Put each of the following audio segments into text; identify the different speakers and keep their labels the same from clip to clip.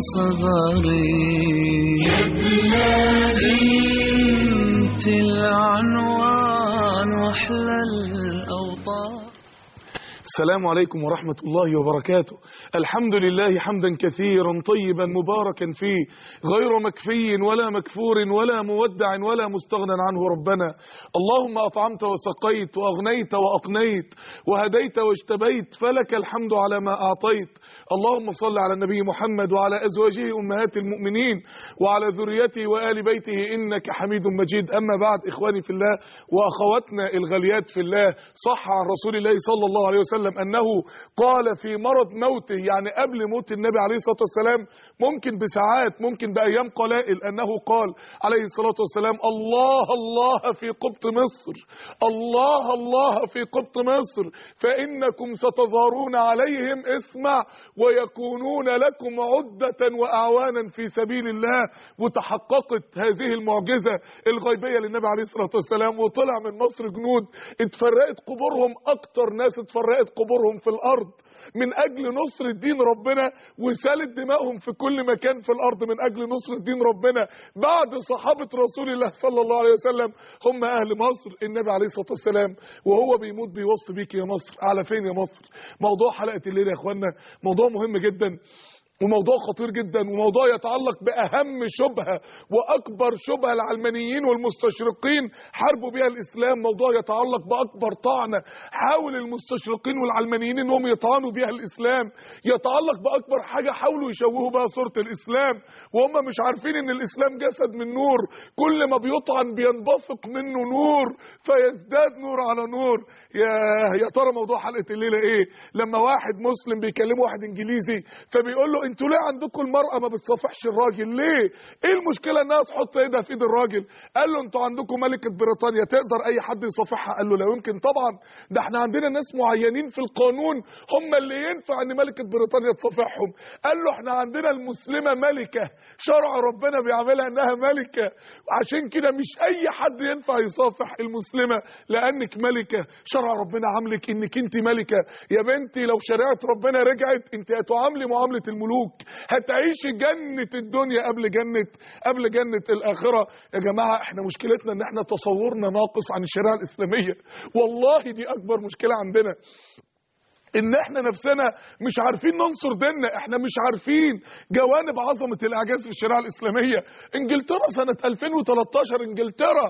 Speaker 1: صغري انت العنوان واحلى الاوطان
Speaker 2: السلام عليكم ورحمة الله وبركاته الحمد لله حمدا كثيرا طيبا مباركا فيه غير مكفي ولا مكفور ولا مودع ولا مستغنى عنه ربنا اللهم أطعمت وسقيت وأغنيت وأقنيت وهديت واجتبيت فلك الحمد على ما أعطيت اللهم صل على النبي محمد وعلى أزواجه أمهات المؤمنين وعلى ذريته وآل بيته إنك حميد مجيد أما بعد إخواني في الله وأخواتنا الغاليات في الله صح عن رسول الله صلى الله عليه وسلم أنه قال في مرض موته يعني قبل موت النبي عليه الصلاة والسلام ممكن بساعات ممكن بأيام قلائل أنه قال عليه الصلاة والسلام الله الله في قبط مصر الله الله في قبط مصر فإنكم ستظهرون عليهم اسمع ويكونون لكم عدة وأعوانا في سبيل الله وتحققت هذه المعجزة الغيبية للنبي عليه الصلاة والسلام وطلع من مصر جنود اتفرقت قبورهم أكتر ناس اتفرقت قبورهم في الأرض من أجل نصر الدين ربنا وسالت دمائهم في كل مكان في الأرض من أجل نصر الدين ربنا بعد صحابة رسول الله صلى الله عليه وسلم هم أهل مصر النبي عليه الصلاة والسلام وهو بيموت بيوصي بيك يا مصر على فين يا مصر موضوع حلقة الليلة يا إخوانا موضوع مهم جدا وموضوع خطير جدا وموضوع يتعلق بأهم شبهة وأكبر شبهة العلمانيين والمستشرقين حاربوا بها الإسلام موضوع يتعلق بأكبر طعنة حاول المستشرقين والعلمانيين أنهم يطعنوا بها الإسلام يتعلق بأكبر حاجة حاولوا يشوهوا بها صورة الإسلام وهم مش عارفين أن الإسلام جسد من نور كل ما بيطعن بينبثق منه نور فيزداد نور على نور يا يا ترى موضوع حلقة الليلة إيه لما واحد مسلم بيكلم واحد إنجليزي فبيقول له انتوا ليه عندكم المرأة ما بتصافحش الراجل ليه ايه المشكلة انها تحط ايدها في ايد الراجل قال له انتوا عندكم ملكة بريطانيا تقدر اي حد يصافحها قال له لا يمكن طبعا ده احنا عندنا ناس معينين في القانون هم اللي ينفع ان ملكة بريطانيا تصافحهم قال له احنا عندنا المسلمة ملكة شرع ربنا بيعملها انها ملكة عشان كده مش اي حد ينفع يصافح المسلمة لانك ملكة شرع ربنا عاملك انك انت ملكة يا بنتي لو شريعة ربنا رجعت انت هتعاملي معاملة الملوك الملوك هتعيشي جنة الدنيا قبل جنة قبل جنة الآخرة يا جماعة احنا مشكلتنا ان احنا تصورنا ناقص عن الشريعة الإسلامية والله دي أكبر مشكلة عندنا ان احنا نفسنا مش عارفين ننصر ديننا احنا مش عارفين جوانب عظمة الاعجاز في الشريعة الاسلامية انجلترا سنة 2013 انجلترا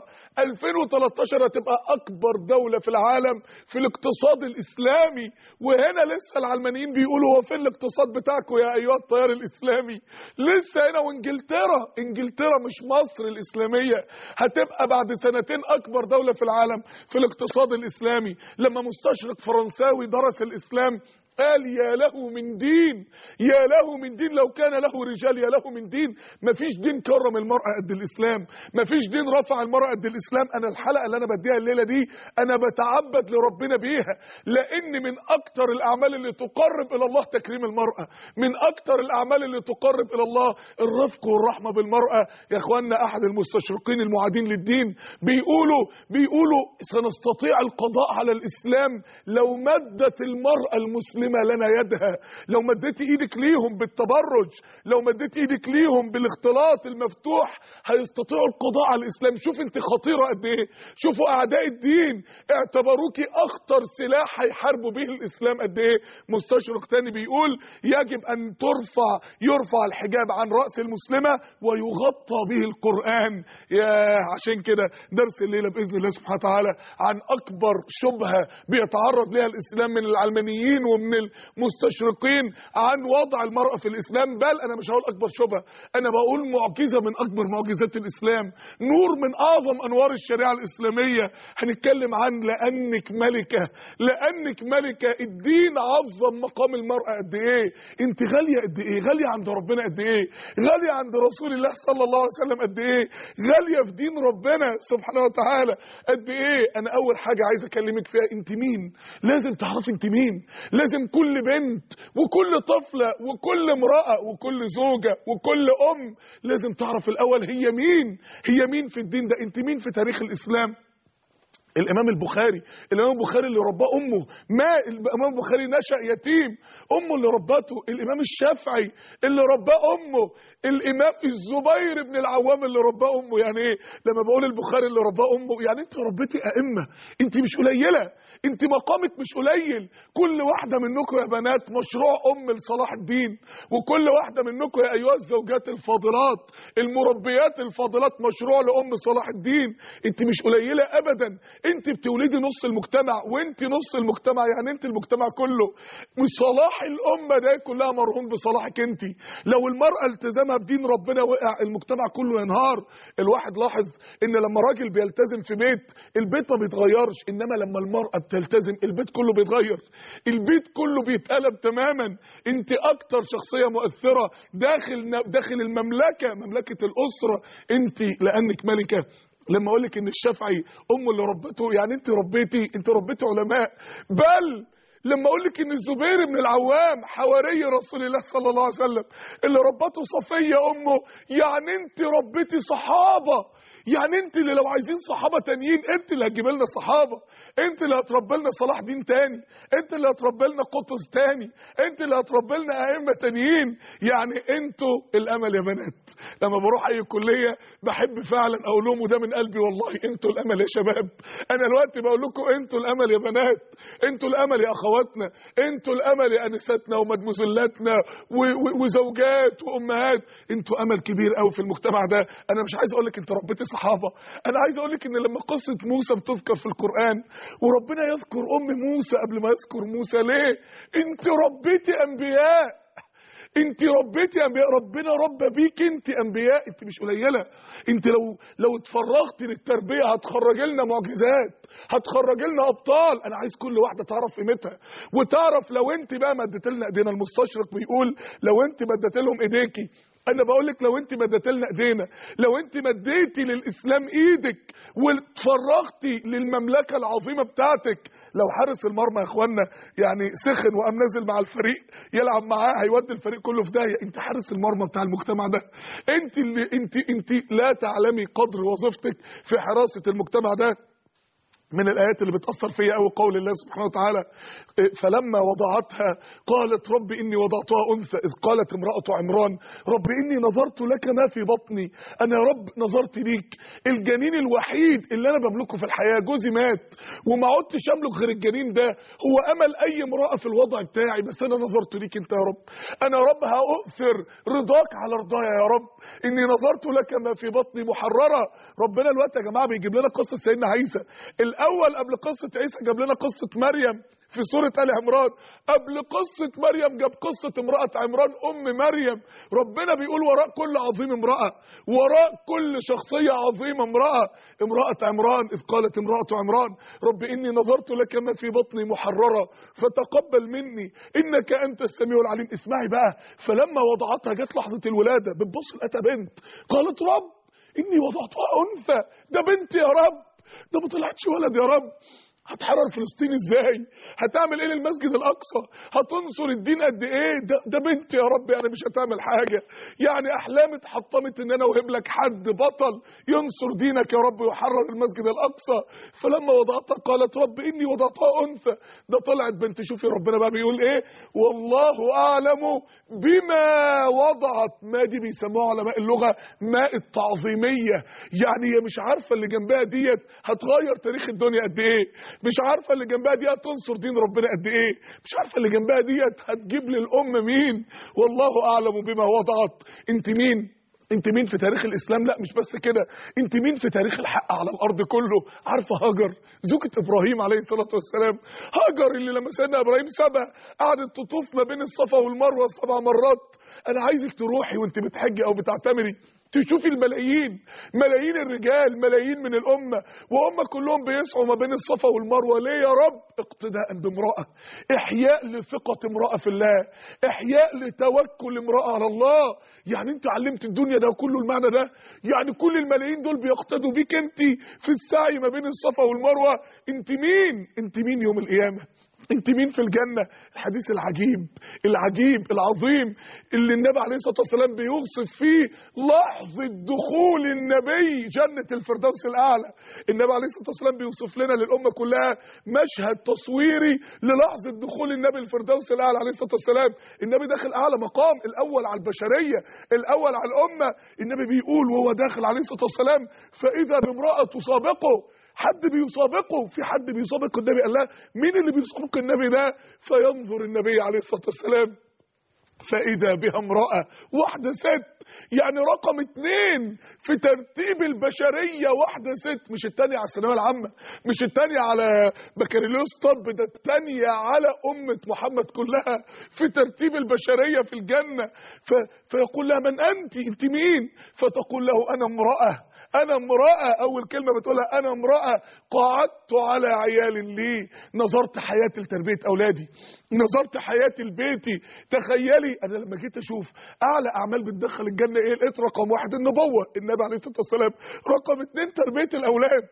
Speaker 2: 2013 هتبقى اكبر دولة في العالم في الاقتصاد الاسلامي وهنا لسه العلمانيين بيقولوا هو فين الاقتصاد بتاعكم يا ايها التيار الاسلامي لسه هنا وانجلترا انجلترا مش مصر الاسلامية هتبقى بعد سنتين اكبر دولة في العالم في الاقتصاد الاسلامي لما مستشرق فرنساوي درس الاسلام الإسلام قال يا له من دين يا له من دين لو كان له رجال يا له من دين مفيش دين كرم المرأة قد الإسلام مفيش دين رفع المرأة قد الإسلام أنا الحلقة اللي أنا بديها الليلة دي أنا بتعبد لربنا بيها لأن من أكتر الأعمال اللي تقرب إلى الله تكريم المرأة من أكتر الأعمال اللي تقرب إلى الله الرفق والرحمة بالمرأة يا إخواننا أحد المستشرقين المعادين للدين بيقولوا بيقولوا سنستطيع القضاء على الإسلام لو مدت المرأة المسلمة لنا يدها لو مديت ايدك ليهم بالتبرج لو مديت ايدك ليهم بالاختلاط المفتوح هيستطيعوا القضاء على الاسلام شوف انت خطيره قد ايه شوفوا اعداء الدين اعتبروكي اخطر سلاح هيحاربوا به الاسلام قد ايه مستشرق تاني بيقول يجب ان ترفع يرفع الحجاب عن راس المسلمه ويغطى به القران يا عشان كده درس الليله باذن الله سبحانه وتعالى عن اكبر شبهه بيتعرض لها الاسلام من العلمانيين ومن المستشرقين عن وضع المرأة في الإسلام بل أنا مش هقول أكبر شبهة أنا بقول معجزة من أكبر معجزات الإسلام نور من أعظم أنوار الشريعة الإسلامية هنتكلم عن لأنك ملكة لأنك ملكة الدين عظم مقام المرأة قد إيه أنت غالية قد إيه غالية عند ربنا قد إيه غالية عند رسول الله صلى الله عليه وسلم قد إيه غالية في دين ربنا سبحانه وتعالى قد إيه أنا أول حاجة عايز أكلمك فيها أنت مين لازم تعرفي أنت مين لازم كل بنت وكل طفلة وكل امرأة وكل زوجة وكل أم لازم تعرف الأول هي مين هي مين في الدين ده أنت مين في تاريخ الإسلام الامام البخاري الامام البخاري اللي رباه امه ما الامام البخاري نشا يتيم امه اللي ربته الامام الشافعي اللي رباه امه الامام الزبير بن العوام اللي رباه امه يعني ايه لما بقول البخاري اللي رباه امه يعني انت ربيتي ائمه انت مش قليله انت مقامك مش قليل كل واحده منكم يا بنات مشروع ام لصلاح الدين وكل واحده منكم يا ايها الزوجات الفاضلات المربيات الفاضلات مشروع لام صلاح الدين انت مش قليله ابدا انت بتولدي نص المجتمع وانت نص المجتمع يعني انت المجتمع كله مش صلاح الامه ده كلها مرهون بصلاحك انت لو المراه التزامها بدين ربنا وقع المجتمع كله ينهار الواحد لاحظ ان لما راجل بيلتزم في بيت البيت ما بيتغيرش انما لما المراه بتلتزم البيت كله بيتغير البيت كله بيتقلب تماما انت اكتر شخصيه مؤثره داخل داخل المملكه مملكه الاسره انت لانك ملكه لما اقول لك ان الشافعي امه اللي ربته يعني انت ربيتي انت ربيتي علماء بل لما اقول لك ان الزبير بن العوام حواري رسول الله صلى الله عليه وسلم اللي ربته صفيه امه يعني انت ربيتي صحابه يعني انت اللي لو عايزين صحابه تانيين انت اللي هتجيب لنا صحابه انت اللي هتربي لنا صلاح دين تاني انت اللي هتربي لنا قطز تاني انت اللي هتربي لنا ائمه تانيين يعني انتوا الامل يا بنات لما بروح اي كليه بحب فعلا اقول لهم وده من قلبي والله انتوا الامل يا شباب انا دلوقتي بقول لكم انتوا الامل يا بنات انتوا الامل يا اخواتنا انتوا الامل يا انساتنا ومدموزلاتنا و- و- وزوجات وامهات انتوا امل كبير قوي في المجتمع ده انا مش عايز اقول لك انت ربيتي صحابه انا عايز اقول لك ان لما قصه موسى بتذكر في القران وربنا يذكر ام موسى قبل ما يذكر موسى ليه انت ربيتي انبياء انت ربيتي انبياء ربنا ربى بيك انت انبياء انت مش قليله انت لو لو اتفرغت للتربيه هتخرج لنا معجزات هتخرج لنا ابطال انا عايز كل واحده تعرف قيمتها وتعرف لو انت بقى مدت لنا ايدينا المستشرق بيقول لو انت مدت لهم ايديكي انا بقول لك لو انت مدت لنا ايدينا لو انت مديتي للاسلام ايدك واتفرغتي للمملكه العظيمه بتاعتك لو حارس المرمى يا اخوانا يعني سخن وقام نازل مع الفريق يلعب معاه هيودي الفريق كله في داهيه انت حارس المرمى بتاع المجتمع ده انت اللي انت انت لا تعلمي قدر وظيفتك في حراسه المجتمع ده من الآيات اللي بتأثر فيا أوي قول الله سبحانه وتعالى إيه، فلما وضعتها قالت رب إني وضعتها أنثى إذ قالت امرأة عمران رب إني نظرت لك ما في بطني أنا يا رب نظرت ليك الجنين الوحيد اللي أنا بملكه في الحياة جوزي مات وما عدتش أملك غير الجنين ده هو أمل أي امرأة في الوضع بتاعي بس أنا نظرت ليك أنت يا رب أنا يا رب هأؤثر رضاك على رضايا يا رب إني نظرت لك ما في بطني محررة ربنا الوقت يا جماعة بيجيب لنا قصة سيدنا عيسى الأول قبل قصة عيسى جاب لنا قصة مريم في سورة آل عمران قبل قصة مريم جاب قصة امرأة عمران أم مريم ربنا بيقول وراء كل عظيم امرأة وراء كل شخصية عظيمة امرأة امرأة عمران إذ قالت امرأة عمران رب إني نظرت لك ما في بطني محررة فتقبل مني إنك أنت السميع العليم اسمعي بقى فلما وضعتها جت لحظة الولادة بتبص لقيتها بنت قالت رب إني وضعتها أنثى ده بنت يا رب ده ما طلعتش ولد يا رب هتحرر فلسطين ازاي هتعمل ايه للمسجد الاقصى هتنصر الدين قد ايه ده, ده بنت يا رب يعني مش هتعمل حاجه يعني احلامي اتحطمت ان انا اوهب لك حد بطل ينصر دينك يا رب ويحرر المسجد الاقصى فلما وضعتها قالت رب اني وضعتها انثى ده طلعت بنت شوفي ربنا بقى بيقول ايه والله اعلم بما وضعت ما دي بيسموها علماء اللغه ماء التعظيميه يعني هي مش عارفه اللي جنبها ديت هتغير تاريخ الدنيا قد ايه مش عارفه اللي جنبها دي هتنصر دين ربنا قد ايه مش عارفه اللي جنبها ديت هتجيب للام مين والله اعلم بما وضعت انت مين انت مين في تاريخ الاسلام لا مش بس كده انت مين في تاريخ الحق على الارض كله عارفه هاجر زوجة ابراهيم عليه الصلاه والسلام هاجر اللي لما سيدنا ابراهيم سابها قعدت تطوف ما بين الصفا والمروه سبع مرات انا عايزك تروحي وانت بتحجي او بتعتمري تشوفي الملايين ملايين الرجال ملايين من الأمة وهم كلهم بيسعوا ما بين الصفا والمروة ليه يا رب اقتداء بامرأة إحياء لثقة امرأة في الله إحياء لتوكل امرأة على الله يعني انت علمت الدنيا ده كله المعنى ده يعني كل الملايين دول بيقتدوا بيك انت في السعي ما بين الصفا والمروة انت مين انت مين يوم القيامة انت مين في الجنة الحديث العجيب العجيب العظيم اللي النبي عليه الصلاة والسلام بيوصف فيه لحظة دخول النبي جنة الفردوس الأعلى النبي عليه الصلاة والسلام بيوصف لنا للأمة كلها مشهد تصويري للحظة دخول النبي الفردوس الأعلى عليه الصلاة والسلام النبي داخل أعلى مقام الأول على البشرية الأول على الأمة النبي بيقول وهو داخل عليه الصلاة والسلام فإذا بامرأة تسابقه حد بيسابقه في حد بيسابق النبي قال لها مين اللي بيسابق النبي ده فينظر النبي عليه الصلاة والسلام فإذا بها امرأة واحدة ست يعني رقم اتنين في ترتيب البشرية واحدة ست مش التانية على الثانوية العامة مش التانية على بكالوريوس طب ده التانية على أمة محمد كلها في ترتيب البشرية في الجنة ف... فيقول لها من أنت أنت مين فتقول له أنا امرأة انا امرأة اول كلمة بتقولها انا امرأة قعدت على عيال لي نظرت حياتي لتربية اولادي نظرت حياتي لبيتي تخيلي انا لما جيت اشوف اعلى اعمال بتدخل الجنة ايه لقيت رقم واحد النبوة النبي عليه الصلاة والسلام رقم اتنين تربية الاولاد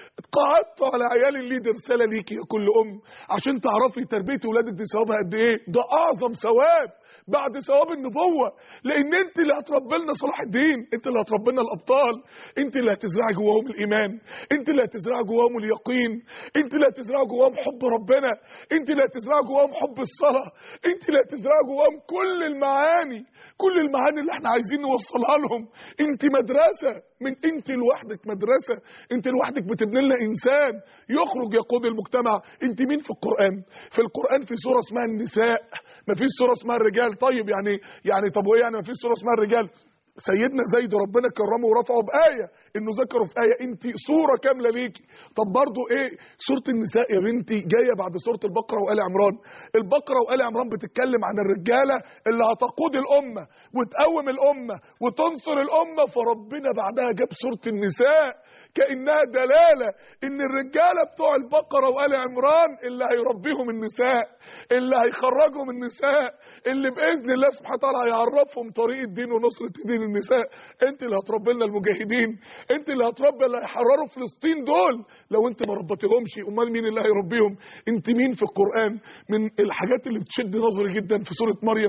Speaker 2: قعدت على عيالي لي دي رسالة ليكي يا كل ام عشان تعرفي تربية اولادك دي ثوابها قد ايه ده اعظم ثواب بعد ثواب النبوة لان انت اللي هتربي لنا صلاح الدين انت اللي هتربي لنا الابطال انت اللي هتزرعي جواهم الايمان انت اللي هتزرعي جواهم اليقين انت اللي هتزرعي جواهم حب ربنا انت اللي هتزرعي جواهم حب الصلاة انت اللي هتزرعي جواهم كل المعاني كل المعاني اللي احنا عايزين نوصلها لهم انت مدرسة من انت لوحدك مدرسة انت لوحدك بتبني لنا انسان يخرج يقود المجتمع انت مين في القرآن في القرآن في سورة اسمها النساء ما فيش سورة اسمها الرجال طيب يعني يعني طب وايه يعني ما فيش سورة اسمها الرجال سيدنا زيد ربنا كرمه ورفعه بآية انه ذكره في آية انت صورة كاملة ليكي طب برضو ايه سورة النساء يا بنتي جاية بعد سورة البقرة وآل عمران البقرة وآل عمران بتتكلم عن الرجالة اللي هتقود الأمة وتقوم الأمة وتنصر الأمة فربنا بعدها جاب سورة النساء كأنها دلالة ان الرجالة بتوع البقرة وآل عمران اللي هيربيهم النساء اللي هيخرجهم النساء اللي بإذن الله سبحانه وتعالى هيعرفهم طريق الدين ونصرة دين النساء انت اللي هتربي لنا المجاهدين انت اللي هتربي اللي هيحرروا فلسطين دول لو انت ما ربيتهمش امال مين اللي هيربيهم انت مين في القرآن من الحاجات اللي بتشد نظري جدا في سورة مريم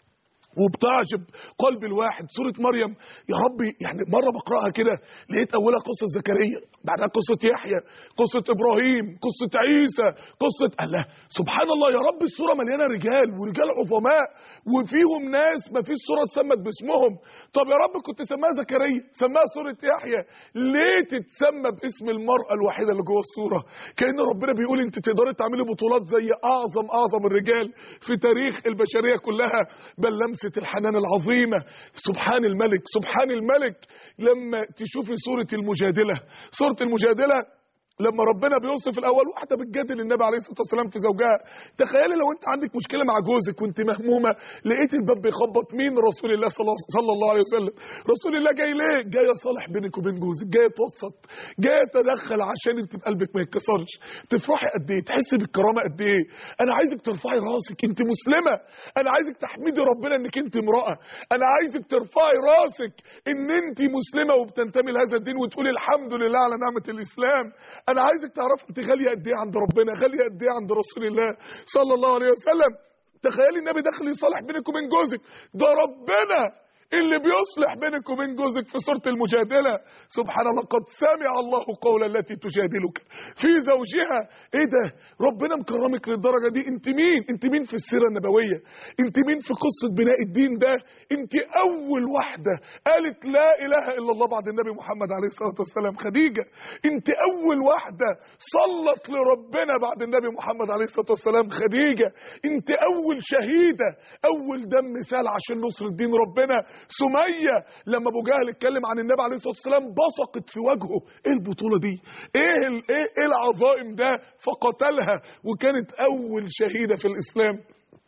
Speaker 2: وبتعجب قلب الواحد سورة مريم يا ربي يعني مرة بقرأها كده لقيت أولها قصة زكريا بعدها قصة يحيى قصة إبراهيم قصة عيسى قصة الله سبحان الله يا رب السورة مليانة رجال ورجال عظماء وفيهم ناس ما فيش سورة اتسمت باسمهم طب يا رب كنت سماها زكريا سماها سورة يحيى ليه تتسمى باسم المرأة الوحيدة اللي جوه السورة كأن ربنا بيقول انت تقدري تعملي بطولات زي أعظم أعظم الرجال في تاريخ البشرية كلها بل لمس لمسة الحنان العظيمة سبحان الملك سبحان الملك لما تشوفي سورة المجادلة سورة المجادلة لما ربنا بيوصف الاول واحده بتجادل النبي عليه الصلاه والسلام في زوجها تخيلي لو انت عندك مشكله مع جوزك وانت مهمومه لقيت الباب بيخبط مين رسول الله صلى الله عليه وسلم رسول الله جاي ليه جاي يصالح بينك وبين جوزك جاي يتوسط جاي يتدخل عشان انت قلبك ما يتكسرش تفرحي قد ايه تحسي بالكرامه قد ايه انا عايزك ترفعي راسك انت مسلمه انا عايزك تحمدي ربنا انك انت امراه انا عايزك ترفعي راسك ان انت مسلمه وبتنتمي لهذا الدين وتقولي الحمد لله على نعمه الاسلام انا عايزك تعرف انت غاليه قد ايه عند ربنا غاليه قد ايه عند رسول الله صلى الله عليه وسلم تخيلي النبي داخل يصالح بينك وبين جوزك ده ربنا اللي بيصلح بينك وبين جوزك في سورة المجادلة سبحان الله قد سمع الله قول التي تجادلك في زوجها ايه ده ربنا مكرمك للدرجة دي انت مين انت مين في السيرة النبوية انت مين في قصة بناء الدين ده انت اول واحدة قالت لا اله الا الله بعد النبي محمد عليه الصلاة والسلام خديجة انت اول واحدة صلت لربنا بعد النبي محمد عليه الصلاة والسلام خديجة انت اول شهيدة اول دم سال عشان نصر الدين ربنا سمية لما ابو جهل اتكلم عن النبي عليه الصلاه والسلام بصقت في وجهه ايه البطوله دي ايه ال ايه, إيه العظائم ده فقتلها وكانت اول شهيده في الاسلام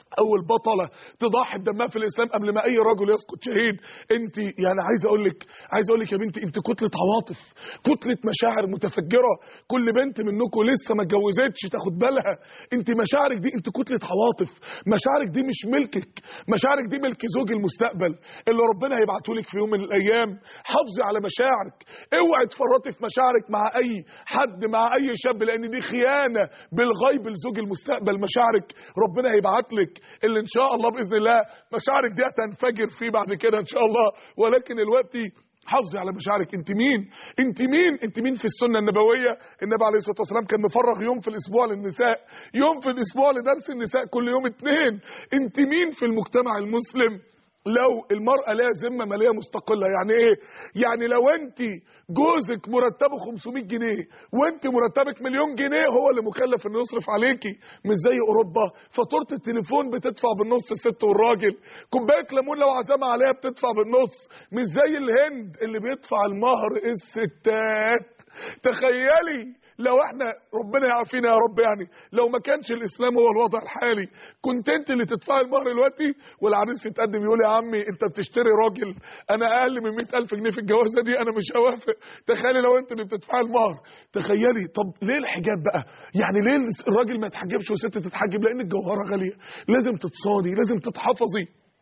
Speaker 2: اول بطله تضحي بدمها في الاسلام قبل ما اي رجل يسقط شهيد انت يعني عايز اقول لك عايز اقول لك يا بنتي انت كتله عواطف كتله مشاعر متفجره كل بنت منكم لسه ما اتجوزتش تاخد بالها انت مشاعرك دي انت كتله عواطف مشاعرك دي مش ملكك مشاعرك دي ملك زوج المستقبل اللي ربنا هيبعته لك في يوم من الايام حافظي على مشاعرك اوعي تفرطي في مشاعرك مع اي حد مع اي شاب لان دي خيانه بالغيب لزوج المستقبل مشاعرك ربنا هيبعت لك اللي ان شاء الله باذن الله مشاعرك دي هتنفجر فيه بعد كده ان شاء الله ولكن دلوقتي حافظي على مشاعرك انت مين انت مين انت مين في السنه النبويه النبي عليه الصلاه والسلام كان مفرغ يوم في الاسبوع للنساء يوم في الاسبوع لدرس النساء كل يوم اتنين انت مين في المجتمع المسلم لو المرأة لها ذمة مالية مستقلة يعني ايه؟ يعني لو انت جوزك مرتبه 500 جنيه وانت مرتبك مليون جنيه هو اللي مكلف انه يصرف عليكي مش زي اوروبا فاتورة التليفون بتدفع بالنص الست والراجل كوباية ليمون لو عزمة عليها بتدفع بالنص مش زي الهند اللي بيدفع المهر الستات تخيلي لو احنا ربنا يعافينا يا رب يعني لو ما كانش الاسلام هو الوضع الحالي كنت انت اللي تدفعي المهر دلوقتي والعريس يتقدم يقول يا عمي انت بتشتري راجل انا اقل من 100000 جنيه في الجوازه دي انا مش هوافق تخيلي لو انت اللي بتدفعي المهر تخيلي طب ليه الحجاب بقى يعني ليه الراجل ما يتحجبش والست تتحجب لان الجوهره غاليه لازم تتصاني لازم تتحفظي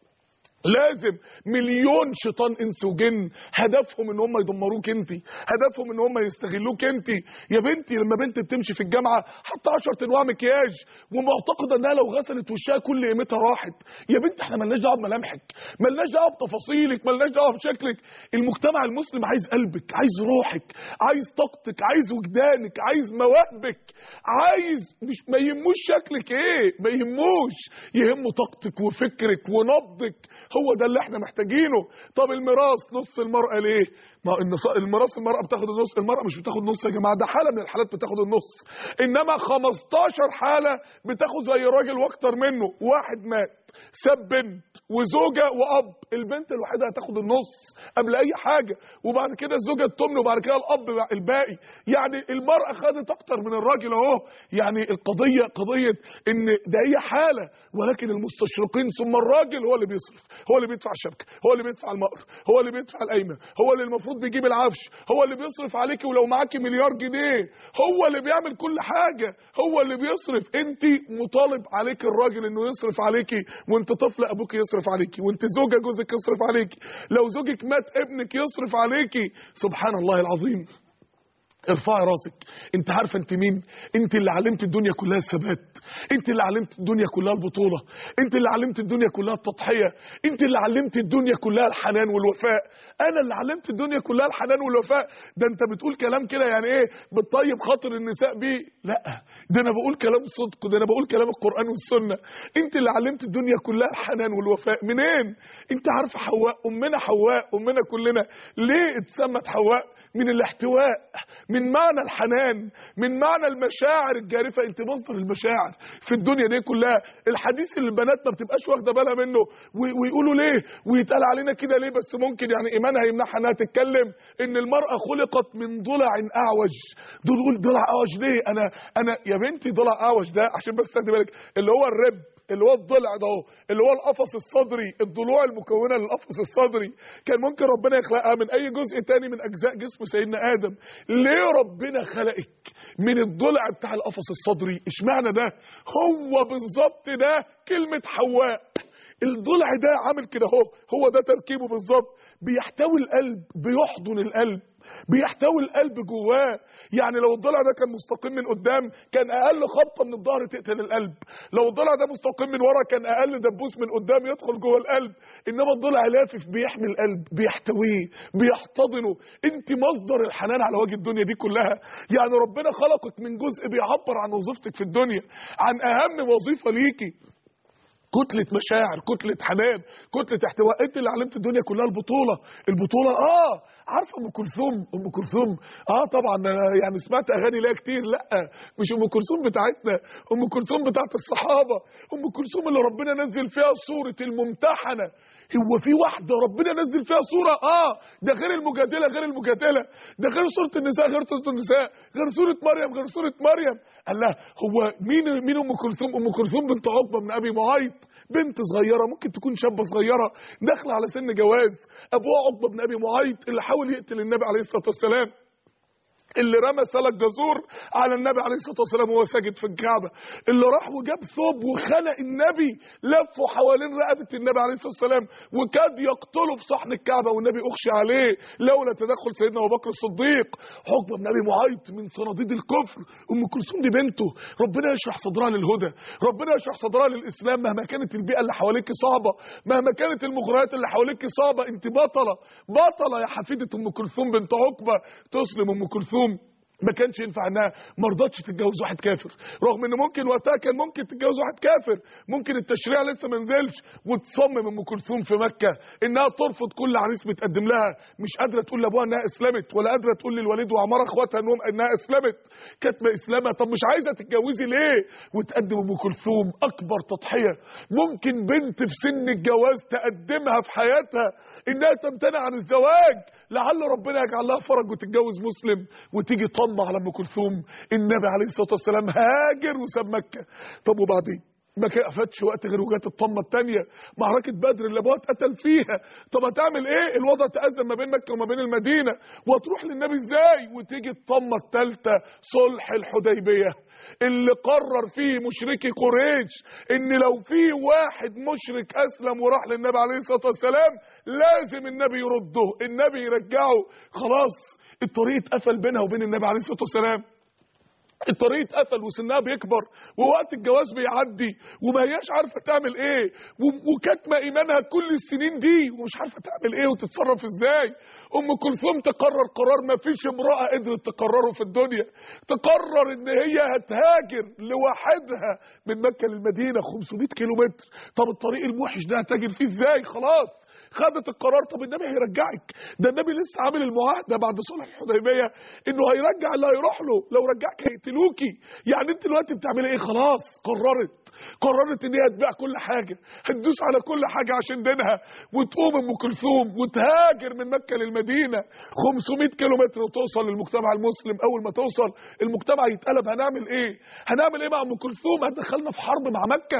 Speaker 2: لازم مليون شيطان انس وجن هدفهم ان هم يدمروك انت هدفهم ان هم يستغلوك انت يا بنتي لما بنت بتمشي في الجامعه حاطه 10 انواع مكياج ومعتقده انها لو غسلت وشها كل قيمتها راحت يا بنتي احنا ملناش دعوه بملامحك ملناش دعوه بتفاصيلك ملناش دعوه بشكلك المجتمع المسلم عايز قلبك عايز روحك عايز طاقتك عايز وجدانك عايز مواهبك عايز مش ما يهموش شكلك ايه ما يهموش يهمه طاقتك وفكرك ونبضك هو ده اللي احنا محتاجينه طب الميراث نص المرأة ليه ما النص- الميراث المرأة بتاخد النص المرأة مش بتاخد نص يا جماعة ده حالة من الحالات بتاخد النص انما 15 حالة بتاخد زي الراجل واكتر منه واحد مات ساب بنت وزوجة وأب البنت الوحيدة هتاخد النص قبل أي حاجة وبعد كده الزوجة التمن وبعد كده الأب الباقي يعني المرأة خدت أكتر من الراجل أهو يعني القضية قضية إن ده هي حالة ولكن المستشرقين ثم الراجل هو اللي بيصرف هو اللي بيدفع الشبكة هو اللي بيدفع المهر هو اللي بيدفع القايمة هو اللي المفروض بيجيب العفش هو اللي بيصرف عليكي ولو معاكي مليار جنيه هو اللي بيعمل كل حاجة هو اللي بيصرف انت مطالب عليك الراجل انه يصرف عليكي وانت طفل ابوك يصرف عليكي وانت زوجة جوزك يصرف عليكي لو زوجك مات ابنك يصرف عليكي سبحان الله العظيم ارفعي راسك انت عارفه انت مين انت اللي علمت الدنيا كلها الثبات انت اللي علمت الدنيا كلها البطوله انت اللي علمت الدنيا كلها التضحيه انت اللي علمت الدنيا كلها الحنان والوفاء انا اللي علمت الدنيا كلها الحنان والوفاء ده انت بتقول كلام كده يعني ايه بتطيب خاطر النساء بيه لا ده انا بقول كلام صدق ده انا بقول كلام القران والسنه انت اللي علمت الدنيا كلها الحنان والوفاء منين انت عارفه حواء امنا حواء امنا كلنا ليه اتسمت حواء من الاحتواء من معنى الحنان من معنى المشاعر الجارفه انت مصدر المشاعر في الدنيا دي كلها الحديث اللي البنات ما بتبقاش واخده بالها منه وي- ويقولوا ليه ويتقال علينا كده ليه بس ممكن يعني ايمانها يمنعها انها تتكلم ان المراه خلقت من ضلع اعوج دول يقول ضلع اعوج ليه انا انا يا بنتي ضلع اعوج ده عشان بس تاخدي بالك اللي هو الرب اللي هو الضلع ده اهو اللي هو القفص الصدري الضلوع المكونه للقفص الصدري كان ممكن ربنا يخلقها من اي جزء تاني من اجزاء جسم سيدنا ادم ليه ربنا خلقك من الضلع بتاع القفص الصدري اشمعنى ده هو بالظبط ده كلمه حواء الضلع ده عامل كده اهو هو ده تركيبه بالظبط بيحتوي القلب بيحضن القلب بيحتوي القلب جواه يعني لو الضلع ده كان مستقيم من قدام كان اقل خبطه من الظهر تقتل القلب لو الضلع ده مستقيم من ورا كان اقل دبوس من قدام يدخل جوه القلب انما الضلع لافف بيحمي القلب بيحتويه بيحتضنه انت مصدر الحنان على وجه الدنيا دي كلها يعني ربنا خلقك من جزء بيعبر عن وظيفتك في الدنيا عن اهم وظيفه ليكي كتلة مشاعر كتلة حنان كتلة احتواء انت اللي علمت الدنيا كلها البطولة البطولة اه عارفة ام كلثوم ام كلثوم اه طبعا أنا يعني سمعت اغاني ليها كتير لا مش ام كلثوم بتاعتنا ام كلثوم بتاعت الصحابة ام كلثوم اللي ربنا نزل فيها سورة الممتحنة هو في واحدة ربنا نزل فيها سورة اه ده غير المجادلة غير المجادلة ده غير سورة النساء غير سورة النساء غير سورة مريم غير سورة مريم قال لها هو مين مين ام كلثوم ام كلثوم بنت عقبة من ابي معيط بنت صغيره ممكن تكون شابه صغيره داخله على سن جواز ابوها عقبه بن ابي معيط اللي حاول يقتل النبي عليه الصلاه والسلام اللي رمى سلك جزور على النبي عليه الصلاه والسلام وهو ساجد في الكعبه اللي راح وجاب ثوب وخلق النبي لفه حوالين رقبه النبي عليه الصلاه والسلام وكاد يقتله في صحن الكعبه والنبي اخشى عليه لولا تدخل سيدنا ابو بكر الصديق حقبه بن ابي معيط من صناديد الكفر ام كلثوم دي بنته ربنا يشرح صدرها للهدى ربنا يشرح صدرها للاسلام مهما كانت البيئه اللي حواليك صعبه مهما كانت المغريات اللي حواليك صعبه انت بطله بطله يا حفيده ام كلثوم بنت عقبه تسلم ام كلثوم ما كانش ينفع انها ما رضتش تتجوز واحد كافر رغم ان ممكن وقتها كان ممكن تتجوز واحد كافر ممكن التشريع لسه ما نزلش وتصمم ام كلثوم في مكه انها ترفض كل عريس بيتقدم لها مش قادره تقول لابوها انها اسلمت ولا قادره تقول للوليد وعمار اخواتها انهم انها اسلمت كاتبه اسلامها طب مش عايزه تتجوزي ليه وتقدم ام كلثوم اكبر تضحيه ممكن بنت في سن الجواز تقدمها في حياتها انها تمتنع عن الزواج لعل ربنا يجعل لها فرج وتتجوز مسلم وتيجي طمع على ام كلثوم النبي عليه الصلاه والسلام هاجر وساب مكه طب وبعدين ما كفتش وقت غير وجات الطمه الثانيه معركه بدر اللي ابوها اتقتل فيها طب هتعمل ايه الوضع تأزم ما بين مكه وما بين المدينه وتروح للنبي ازاي وتيجي الطمه الثالثه صلح الحديبيه اللي قرر فيه مشركي قريش ان لو في واحد مشرك اسلم وراح للنبي عليه الصلاه والسلام لازم النبي يرده النبي يرجعه خلاص الطريق اتقفل بينها وبين النبي عليه الصلاه والسلام الطريق اتقفل وسنها بيكبر ووقت الجواز بيعدي وما هياش عارفه تعمل ايه و- وكاتمه ايمانها كل السنين دي ومش عارفه تعمل ايه وتتصرف ازاي ام كلثوم تقرر قرار ما فيش امراه قدرت تقرره في الدنيا تقرر ان هي هتهاجر لوحدها من مكه للمدينه 500 كيلو متر طب الطريق الموحش ده هتهاجر فيه ازاي خلاص خدت القرار طب النبي هيرجعك ده النبي لسه عامل المعاهده بعد صلح الحديبيه انه هيرجع اللي هيروح له لو رجعك هيقتلوكي يعني انت دلوقتي بتعملي ايه خلاص قررت قررت ان هي هتبيع كل حاجه هتدوس على كل حاجه عشان دينها وتقوم ام كلثوم وتهاجر من مكه للمدينه 500 كيلو متر وتوصل للمجتمع المسلم اول ما توصل المجتمع يتقلب هنعمل ايه هنعمل ايه مع ام كلثوم هتدخلنا في حرب مع مكه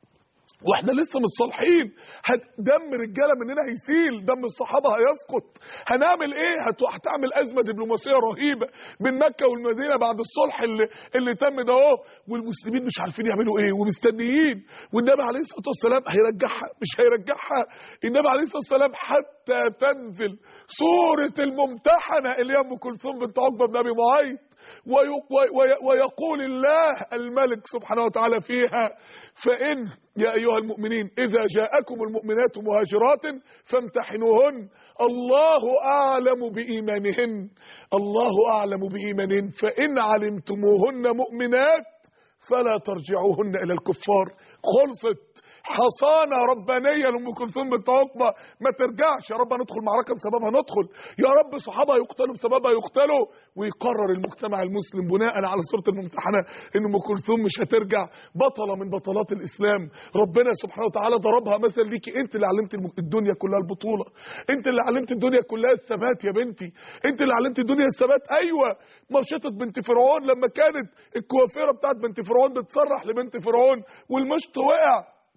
Speaker 2: واحنا لسه متصالحين هت- دم رجاله مننا هيسيل دم الصحابه هيسقط هنعمل ايه هت- هتعمل ازمه دبلوماسيه رهيبه بين مكه والمدينه بعد الصلح اللي اللي تم ده اهو والمسلمين مش عارفين يعملوا ايه ومستنيين والنبي عليه الصلاه والسلام هيرجعها مش هيرجعها النبي عليه الصلاه والسلام حتى تنزل سوره الممتحنه اللي هي ام كلثوم بنت عقبه بن ابي معيط وي- وي- ويقول الله الملك سبحانه وتعالى فيها فإن يا أيها المؤمنين إذا جاءكم المؤمنات مهاجرات فامتحنوهن الله أعلم بإيمانهن الله أعلم بإيمانهن فإن علمتموهن مؤمنات فلا ترجعوهن إلى الكفار خلصت حصانة ربانية لأم كلثوم بنت عقبة ما ترجعش يا رب ندخل معركة بسببها ندخل يا رب صحابها يقتلوا بسببها يقتلوا ويقرر المجتمع المسلم بناء على سورة الممتحنة إن أم كلثوم مش هترجع بطلة من بطلات الإسلام ربنا سبحانه وتعالى ضربها مثل ليكي أنت اللي علمت الم- الدنيا كلها البطولة أنت اللي علمت الدنيا كلها الثبات يا بنتي أنت اللي علمت الدنيا الثبات أيوة مرشطة بنت فرعون لما كانت الكوافيرة بتاعت بنت فرعون بتسرح لبنت فرعون والمشط وقع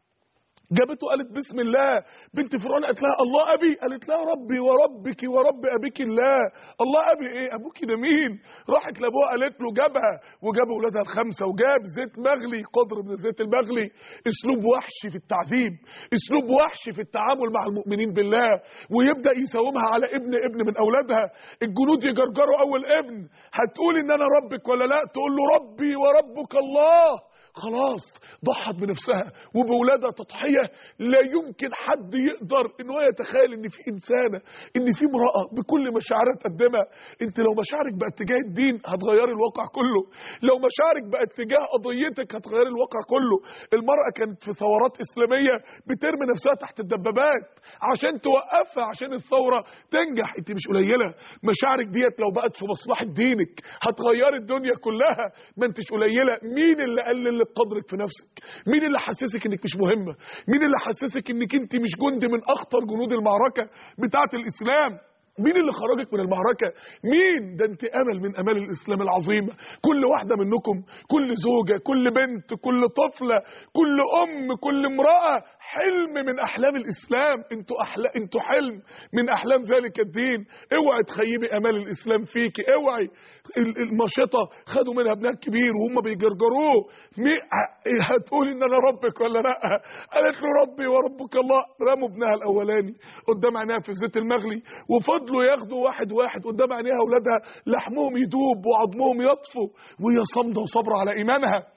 Speaker 2: جابته قالت بسم الله بنت فرعون قالت لها الله ابي قالت لها ربي وربك ورب ابيك الله الله ابي ايه ابوك ده مين راحت لابوها قالت له جابها وجاب اولادها الخمسه وجاب زيت مغلي قدر من الزيت المغلي اسلوب وحشي في التعذيب اسلوب وحشي في التعامل مع المؤمنين بالله ويبدا يساومها على ابن ابن من اولادها الجنود يجرجروا اول ابن هتقول ان انا ربك ولا لا تقول له ربي وربك الله خلاص ضحت بنفسها وبولادها تضحيه لا يمكن حد يقدر ان هو يتخيل ان في انسانه ان في امراه بكل مشاعرها تقدمها انت لو مشاعرك بقت تجاه الدين هتغيري الواقع كله لو مشاعرك بقت تجاه قضيتك هتغيري الواقع كله المراه كانت في ثورات اسلاميه بترمي نفسها تحت الدبابات عشان توقفها عشان الثوره تنجح انت مش قليله مشاعرك ديت لو بقت في مصلحه دينك هتغيري الدنيا كلها ما انتش قليله مين اللي قلل لك قدرك في نفسك مين اللي حسسك انك مش مهمه مين اللي حسسك انك انت مش جندي من اخطر جنود المعركه بتاعه الاسلام مين اللي خرجك من المعركة؟ مين؟ ده انت أمل من أمال الإسلام العظيمة كل واحدة منكم كل زوجة كل بنت كل طفلة كل أم كل امرأة حلم من احلام الاسلام انتوا احلام انتوا حلم من احلام ذلك الدين اوعي تخيبي امال الاسلام فيكي اوعي ال- المشطه خدوا منها ابنها الكبير وهم بيجرجروه مي- ه- هتقولي ان انا ربك ولا لا قالت له ربي وربك الله رموا ابنها الاولاني قدام عينيها في الزيت المغلي وفضلوا ياخدوا واحد واحد قدام عينيها اولادها لحمهم يدوب وعظمهم يطفو وهي صامده وصابره على ايمانها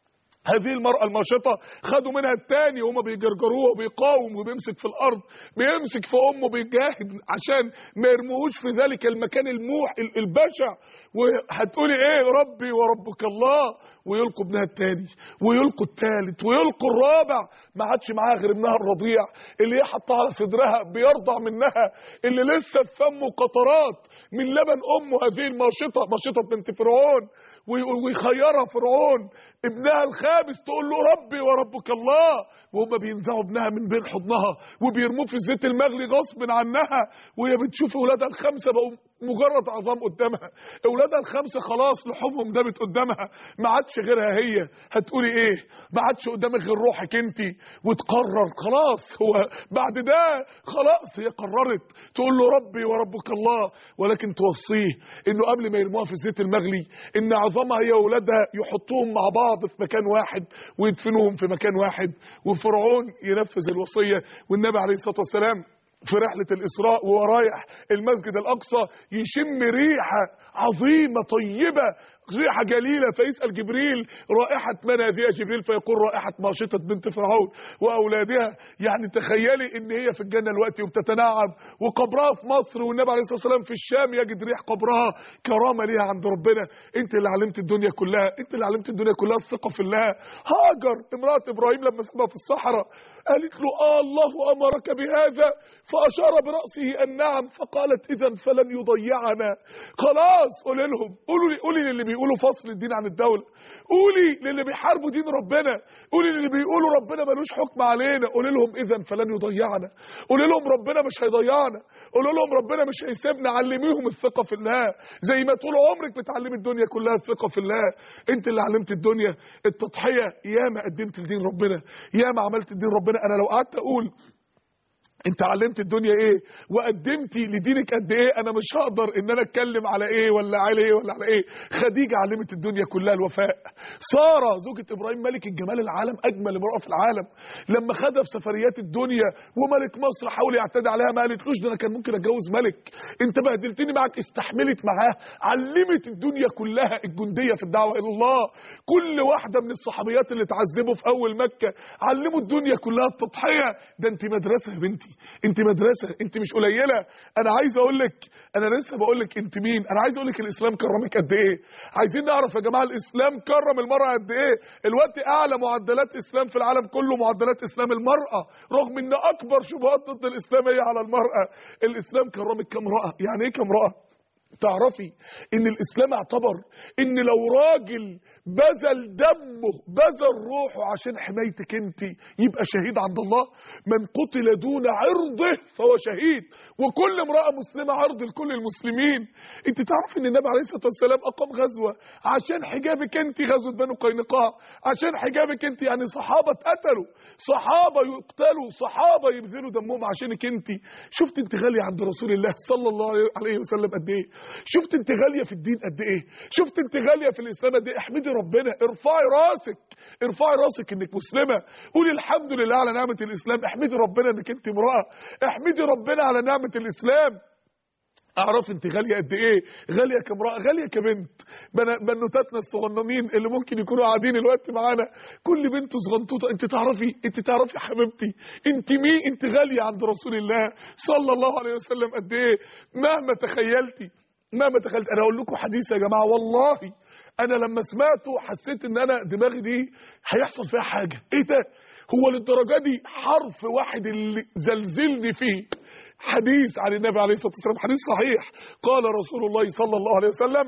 Speaker 2: هذه المرأة الماشطة خدوا منها التاني وهم بيجرجروه وبيقاوم وبيمسك في الأرض بيمسك في أمه بيجاهد عشان ما يرموهوش في ذلك المكان الموح ال- البشع وهتقولي إيه ربي وربك الله ويلقوا ابنها التاني ويلقوا التالت ويلقوا الرابع ما عادش معاها غير ابنها الرضيع اللي هي حطها على صدرها بيرضع منها اللي لسه في فمه قطرات من لبن أمه هذه الماشطة ماشطة بنت فرعون وي- ويخيرها فرعون ابنها الخامس تقول له ربي وربك الله وهم بينزعوا ابنها من بين حضنها وبيرموه في الزيت المغلي غصب عنها وهي بتشوف اولادها الخمسه بقوا مجرد عظام قدامها اولادها الخمسه خلاص لحومهم دامت قدامها ما عادش غيرها هي هتقولي ايه ما عادش قدامك غير روحك انت وتقرر خلاص هو بعد ده خلاص هي قررت تقول له ربي وربك الله ولكن توصيه انه قبل ما يرموها في الزيت المغلي ان عظامها هي واولادها يحطوهم مع بعض في مكان واحد ويدفنوهم في مكان واحد وفرعون ينفذ الوصيه والنبي عليه الصلاه والسلام في رحلة الإسراء وهو رايح المسجد الأقصى يشم ريحة عظيمة طيبة ريحة جليلة فيسأل جبريل رائحة من هذه يا جبريل فيقول رائحة ماشطة بنت فرعون وأولادها يعني تخيلي إن هي في الجنة دلوقتي وبتتنعم وقبرها في مصر والنبي عليه الصلاة والسلام في الشام يجد ريح قبرها كرامة ليها عند ربنا أنت اللي علمت الدنيا كلها أنت اللي علمت الدنيا كلها الثقة في الله هاجر امرأة إبراهيم لما سابها في الصحراء قالت له آه الله أمرك بهذا فأشار برأسه النعم فقالت إذا فلن يضيعنا خلاص قولي لهم قولوا لي قولي للي بيقولوا فصل الدين عن الدولة قولي للي بيحاربوا دين ربنا قولي للي بيقولوا ربنا ملوش حكم علينا قولي لهم إذا فلن يضيعنا قولي لهم ربنا مش هيضيعنا قولي لهم ربنا مش هيسيبنا علميهم الثقة في الله زي ما طول عمرك بتعلمي الدنيا كلها الثقة في الله انت اللي علمت الدنيا التضحية ياما قدمت لدين ربنا ياما عملت لدين ربنا انا لو قعدت اقول انت علمت الدنيا ايه وقدمتي لدينك قد ايه انا مش هقدر ان انا اتكلم على ايه ولا على ايه ولا على ايه خديجه علمت الدنيا كلها الوفاء ساره زوجة ابراهيم ملك الجمال العالم اجمل امراه في العالم لما خدها في سفريات الدنيا وملك مصر حاول يعتدي عليها ما قالتلوش ده انا كان ممكن اتجوز ملك انت بهدلتني معاك استحملت معاه علمت الدنيا كلها الجنديه في الدعوه الى الله كل واحده من الصحابيات اللي اتعذبوا في اول مكه علموا الدنيا كلها التضحيه ده انت مدرسه يا بنتي انت مدرسه انت مش قليله انا عايز اقول لك انا لسه بقول لك انت مين انا عايز اقول لك الاسلام كرمك قد ايه عايزين نعرف يا جماعه الاسلام كرم المراه قد ايه الوقت اعلى معدلات اسلام في العالم كله معدلات اسلام المراه رغم ان اكبر شبهات ضد الاسلام هي على المراه الاسلام كرمك كامراه يعني ايه كامراه تعرفي ان الاسلام اعتبر ان لو راجل بذل دمه بذل روحه عشان حمايتك انت يبقى شهيد عند الله من قتل دون عرضه فهو شهيد وكل امرأة مسلمة عرض لكل المسلمين انت تعرفي ان النبي عليه الصلاة والسلام اقام غزوة عشان حجابك انت غزوة بنو قينقاع عشان حجابك انت يعني صحابة اتقتلوا صحابة يقتلوا صحابة يبذلوا دمهم عشانك انت شفت انت غالية عند رسول الله صلى الله عليه وسلم قد ايه شفت انت غاليه في الدين قد ايه شفت انت غاليه في الاسلام قد ايه احمدي ربنا ارفعي راسك ارفعي راسك انك مسلمه قولي الحمد لله على نعمه الاسلام احمدي ربنا انك انت امراه احمدي ربنا على نعمه الاسلام اعرف انت غاليه قد ايه غاليه كامراه غاليه كبنت بنا- بنوتاتنا الصغننين اللي ممكن يكونوا قاعدين الوقت معانا كل بنت صغنطوطه انت تعرفي انت تعرفي يا حبيبتي انت مين انت غاليه عند رسول الله صلى الله عليه وسلم قد ايه مهما تخيلتي مهما تخيلت انا اقول لكم حديث يا جماعه والله انا لما سمعته حسيت ان انا دماغي دي هيحصل فيها حاجه ايه ده هو للدرجه دي حرف واحد اللي زلزلني فيه حديث عن النبي عليه الصلاه والسلام حديث صحيح قال رسول الله صلى الله عليه وسلم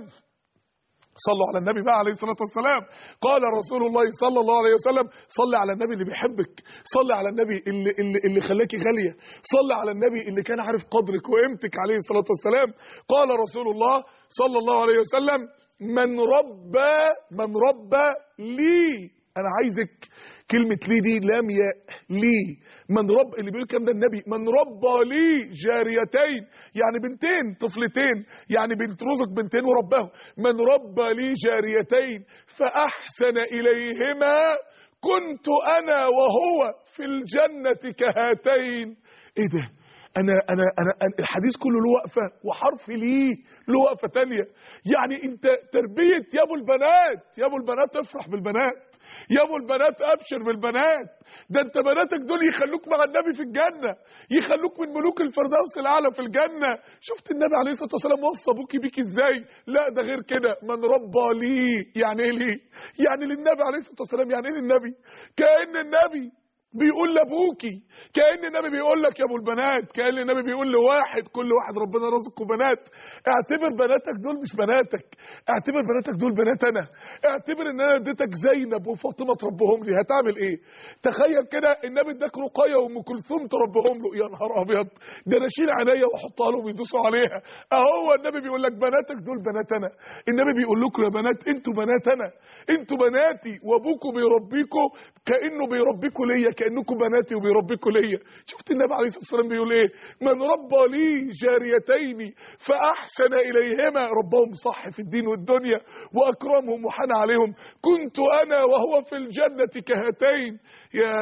Speaker 2: صلوا على النبي بقى عليه الصلاه والسلام قال رسول الله صلى الله عليه وسلم صلي على النبي اللي بيحبك صلي على النبي اللي اللي, اللي خلاكي غاليه صلي على النبي اللي كان عارف قدرك وقيمتك عليه الصلاه والسلام قال رسول الله صلى الله عليه وسلم من ربى من ربى لي انا عايزك كلمه لي دي لام ياء لي من رب اللي بيقول الكلام ده النبي من ربى لي جاريتين يعني بنتين طفلتين يعني بنت رزق بنتين ورباه من ربى لي جاريتين فاحسن اليهما كنت انا وهو في الجنه كهاتين ايه ده انا انا انا أنا- الحديث كله له وقفه وحرف ليه له وقفه تانية يعني انت تربيه يا ابو البنات يا ابو البنات افرح بالبنات يا ابو البنات ابشر بالبنات ده انت بناتك دول يخلوك مع النبي في الجنه يخلوك من ملوك الفردوس الاعلى في الجنه شفت النبي عليه الصلاه والسلام وصى ابوكي بيك ازاي لا ده غير كده من ربى لي يعني ايه ليه يعني للنبي عليه الصلاه والسلام يعني ايه للنبي كان النبي بيقول لابوكي كان النبي بيقول لك يا ابو البنات كان النبي بيقول لواحد كل واحد ربنا رزقه بنات اعتبر بناتك دول مش بناتك اعتبر بناتك دول بنات انا اعتبر ان انا اديتك زينب وفاطمه تربهم لي هتعمل ايه تخيل كده النبي اداك رقيه وام كلثوم تربهم له يا نهار ابيض ده انا اشيل عينيا واحطها لهم يدوسوا عليها اهو النبي بيقول لك بناتك دول بنات انا النبي بيقول لكم يا بنات انتوا بنات انا انتوا بناتي وابوكم بيربيكم كانه بيربيكم ليا كانكم بناتي وبيربيكم ليا شفت النبي عليه الصلاه والسلام بيقول ايه من ربى لي جاريتين فاحسن اليهما ربهم صح في الدين والدنيا واكرمهم وحنى عليهم كنت انا وهو في الجنه كهاتين يا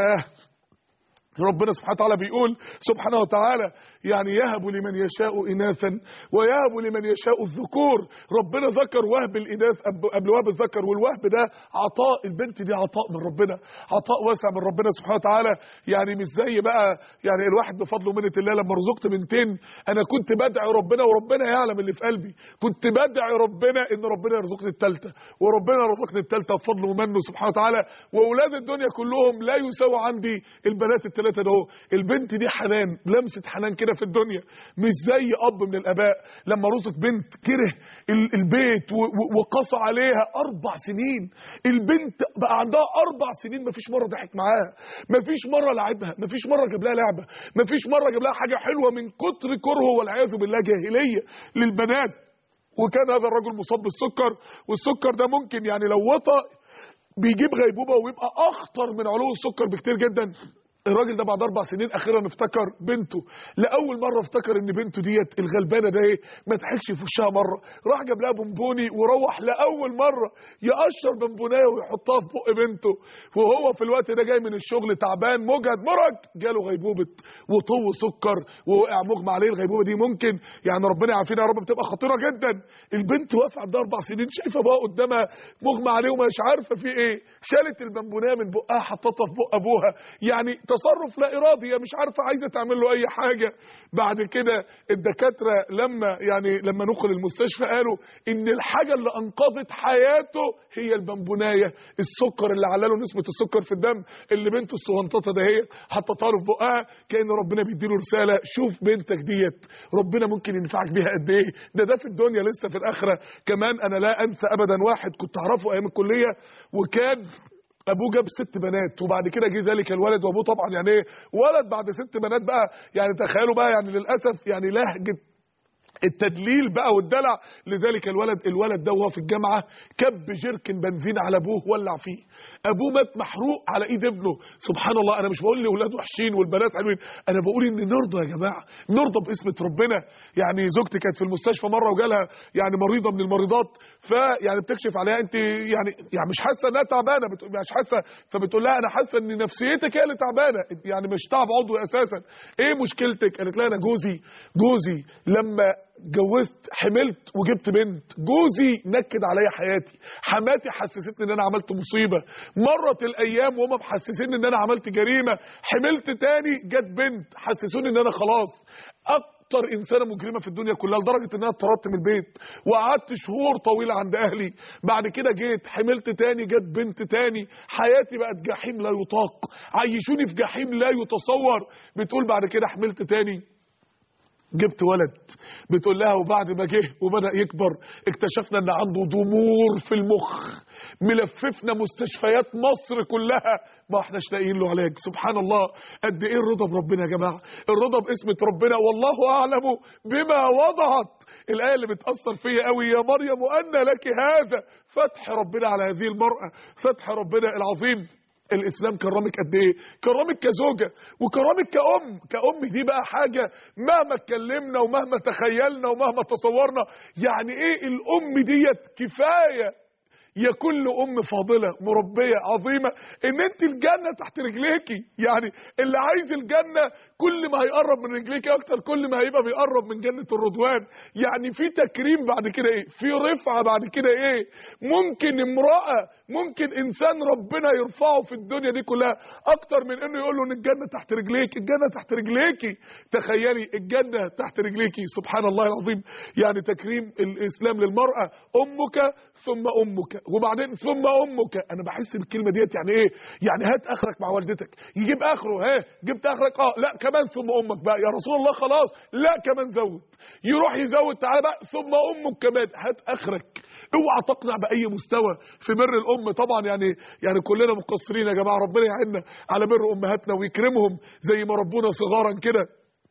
Speaker 2: ربنا سبحانه وتعالى بيقول سبحانه وتعالى يعني يهب لمن يشاء إناثا ويهب لمن يشاء الذكور ربنا ذكر وهب الإناث قبل- قبل وهب الذكر والوهب ده عطاء البنت دي عطاء من ربنا عطاء واسع من ربنا سبحانه وتعالى يعني مش زي بقى يعني الواحد بفضل ومنة الله لما رزقت بنتين أنا كنت بدعي ربنا وربنا يعلم اللي في قلبي كنت بدعي ربنا إن ربنا يرزقني التالتة وربنا رزقني التالتة بفضل ومنه سبحانه وتعالى وأولاد الدنيا كلهم لا يساوي عندي البنات الثلاثه ده البنت دي حنان لمسه حنان كده في الدنيا مش زي اب من الاباء لما رزق بنت كره ال- البيت و- و- وقسى عليها اربع سنين البنت بقى عندها اربع سنين مفيش مره ضحك معاها مفيش مره لعبها مفيش مره جاب لها لعبه مفيش مره جاب لها حاجه حلوه من كتر كرهه والعياذ بالله جاهليه للبنات وكان هذا الرجل مصاب بالسكر والسكر ده ممكن يعني لو وطى بيجيب غيبوبه ويبقى اخطر من علو السكر بكتير جدا الراجل ده بعد اربع سنين اخيرا افتكر بنته لاول مره افتكر ان بنته ديت الغلبانه ده ايه ما ضحكش في وشها مره راح جاب لها بونبوني وروح لاول مره يقشر بونبونايه ويحطها في بق بنته وهو في الوقت ده جاي من الشغل تعبان مجهد مرض جاله غيبوبه وطو سكر ووقع مغمى عليه الغيبوبه دي ممكن يعني ربنا يعافينا يا رب بتبقى خطيره جدا البنت واقفه عندها اربع سنين شايفه بقى قدامها مغمى عليه ومش عارفه في ايه شالت البونبونيه من بقها حطتها في بق ابوها يعني تصرف لا ارادي هي مش عارفه عايزه تعمل له اي حاجه بعد كده الدكاتره لما يعني لما ندخل المستشفى قالوا ان الحاجه اللي انقذت حياته هي البونبونايه السكر اللي على له نسبه السكر في الدم اللي بنته الصغنططه ده هي حطتها له في بقها كان ربنا بيديله رساله شوف بنتك ديت ربنا ممكن ينفعك بيها قد ايه ده ده في الدنيا لسه في الاخره كمان انا لا انسى ابدا واحد كنت اعرفه ايام الكليه وكان ابوه جاب ست بنات وبعد كده جه ذلك الولد وابوه طبعا يعني ايه ولد بعد ست بنات بقى يعني تخيلوا بقى يعني للاسف يعني لهجه التدليل بقى والدلع لذلك الولد الولد ده وهو في الجامعه كب جركن بنزين على ابوه ولع فيه ابوه مات محروق على ايد ابنه سبحان الله انا مش بقول لاولاد وحشين والبنات حلوين انا بقول ان نرضى يا جماعه نرضى باسمه ربنا يعني زوجتي كانت في المستشفى مره وجالها يعني مريضه من المريضات فيعني بتكشف عليها انت يعني يعني مش حاسه انها تعبانه بتقول مش حاسه فبتقول لها انا حاسه ان نفسيتك هي اللي تعبانه يعني مش تعب عضوي اساسا ايه مشكلتك قالت لها انا جوزي جوزي لما اتجوزت حملت وجبت بنت جوزي نكد عليا حياتي حماتي حسستني ان انا عملت مصيبه مرت الايام وهم محسسين ان انا عملت جريمه حملت تاني جت بنت حسسوني ان انا خلاص اكتر انسانه مجرمه في الدنيا كلها لدرجه ان انا اتطردت من البيت وقعدت شهور طويله عند اهلي بعد كده جيت حملت تاني جت بنت تاني حياتي بقت جحيم لا يطاق عيشوني في جحيم لا يتصور بتقول بعد كده حملت تاني جبت ولد بتقول لها وبعد ما جه وبدا يكبر اكتشفنا ان عنده ضمور في المخ ملففنا مستشفيات مصر كلها ما احناش لاقيين له علاج سبحان الله قد ايه الرضا بربنا يا جماعه الرضا باسمه ربنا والله اعلم بما وضعت الايه اللي بتاثر فيا قوي يا مريم وان لك هذا فتح ربنا على هذه المراه فتح ربنا العظيم الاسلام كرمك قد ايه كرمك كزوجه وكرمك كأم كأم دي بقى حاجه مهما اتكلمنا ومهما تخيلنا ومهما تصورنا يعني ايه الام ديت كفايه يا كل ام فاضله مربيه عظيمه ان انت الجنه تحت رجليكي يعني اللي عايز الجنه كل ما هيقرب من رجليكي اكتر كل ما هيبقى بيقرب من جنه الرضوان يعني في تكريم بعد كده ايه في رفعه بعد كده ايه ممكن امراه ممكن انسان ربنا يرفعه في الدنيا دي كلها اكتر من انه يقول له ان الجنه تحت رجليك الجنه تحت رجليكي تخيلي الجنه تحت رجليكي سبحان الله العظيم يعني تكريم الاسلام للمراه امك ثم امك وبعدين ثم امك انا بحس بالكلمه ديت يعني ايه يعني هات اخرك مع والدتك يجيب اخره ها جبت اخرك اه لا كمان ثم امك بقى يا رسول الله خلاص لا كمان زود يروح يزود تعالى بقى ثم امك كمان هات اخرك اوعى تقنع باي مستوى في بر الام طبعا يعني يعني كلنا مقصرين يا جماعه ربنا يعيننا على بر امهاتنا ويكرمهم زي ما ربنا صغارا كده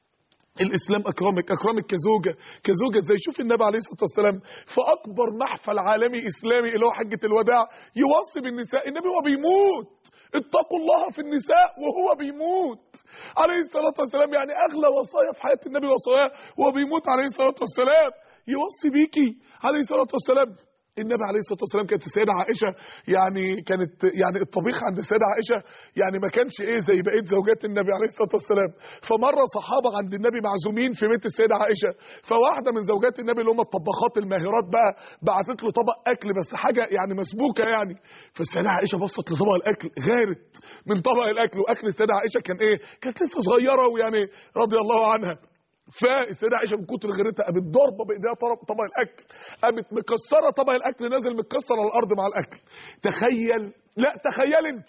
Speaker 2: الاسلام اكرمك اكرمك كزوجه كزوجه ازاي شوف النبي عليه الصلاه والسلام في اكبر محفل عالمي اسلامي اللي هو حجه الوداع يوصي بالنساء النبي هو بيموت اتقوا الله في النساء وهو بيموت عليه الصلاه والسلام يعني اغلى وصايا في حياه النبي وصاياه وهو بيموت عليه الصلاه والسلام يوصي بيكي عليه الصلاه والسلام النبي عليه الصلاه والسلام كانت السيده عائشه يعني كانت يعني الطبيخ عند السيده عائشه يعني ما كانش ايه زي بقيه زوجات النبي عليه الصلاه والسلام فمره صحابه عند النبي معزومين في بيت السيده عائشه فواحده من زوجات النبي اللي هم الطباخات الماهرات بقى بعتت له طبق اكل بس حاجه يعني مسبوكه يعني فالسيده عائشه بصت لطبق الاكل غارت من طبق الاكل واكل السيده عائشه كان ايه كانت لسه صغيره ويعني رضي الله عنها فالسيده عائشه من كتر غيرتها قامت ضاربه بايديها طبق الاكل قامت مكسره طبق الاكل نازل متكسر على الارض مع الاكل تخيل لا تخيل انت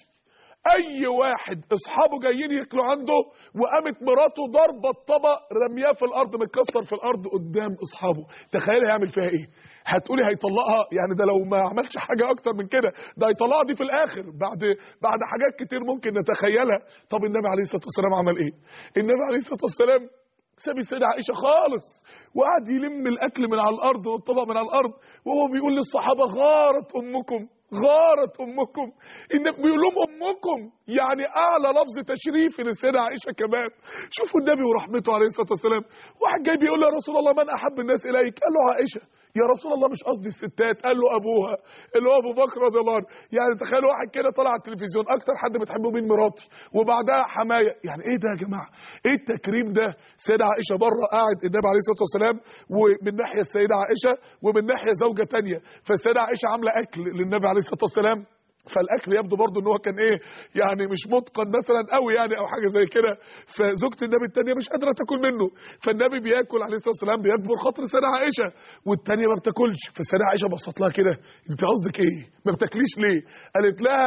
Speaker 2: اي واحد اصحابه جايين ياكلوا عنده وقامت مراته ضاربه الطبق رمياه في الارض متكسر في الارض قدام اصحابه تخيل هيعمل فيها ايه هتقولي هيطلقها يعني ده لو ما عملش حاجه اكتر من كده ده هيطلقها دي في الاخر بعد بعد حاجات كتير ممكن نتخيلها طب النبي عليه الصلاه والسلام عمل ايه النبي عليه الصلاه والسلام ساب السيدة عائشة خالص وقعد يلم الأكل من على الأرض والطبق من على الأرض وهو بيقول للصحابة غارت أمكم غارت أمكم إن بيقول لهم أمكم يعني أعلى لفظ تشريف للسيدة عائشة كمان شوفوا النبي ورحمته عليه الصلاة والسلام واحد جاي بيقول له يا رسول الله من أحب الناس إليك قال له عائشة يا رسول الله مش قصدي الستات قال له ابوها اللي هو ابو بكر رضي الله عنه يعني تخيل واحد كده طلع على التلفزيون اكتر حد بتحبه مين مراتي وبعدها حمايه يعني ايه ده يا جماعه ايه التكريم ده سيده عائشه بره قاعد النبي عليه الصلاه والسلام ومن ناحيه السيده عائشه ومن ناحيه زوجه تانية فالسيده عائشه عامله اكل للنبي عليه الصلاه والسلام فالاكل يبدو برضه ان هو كان ايه يعني مش متقن مثلا قوي يعني او حاجه زي كده فزوجة النبي الثانيه مش قادره تاكل منه فالنبي بياكل عليه الصلاه والسلام بيكبر خاطر سيدة عائشه والثانيه ما بتاكلش فالسيدة عائشه بصت لها كده انت قصدك ايه ما بتاكليش ليه قالت لها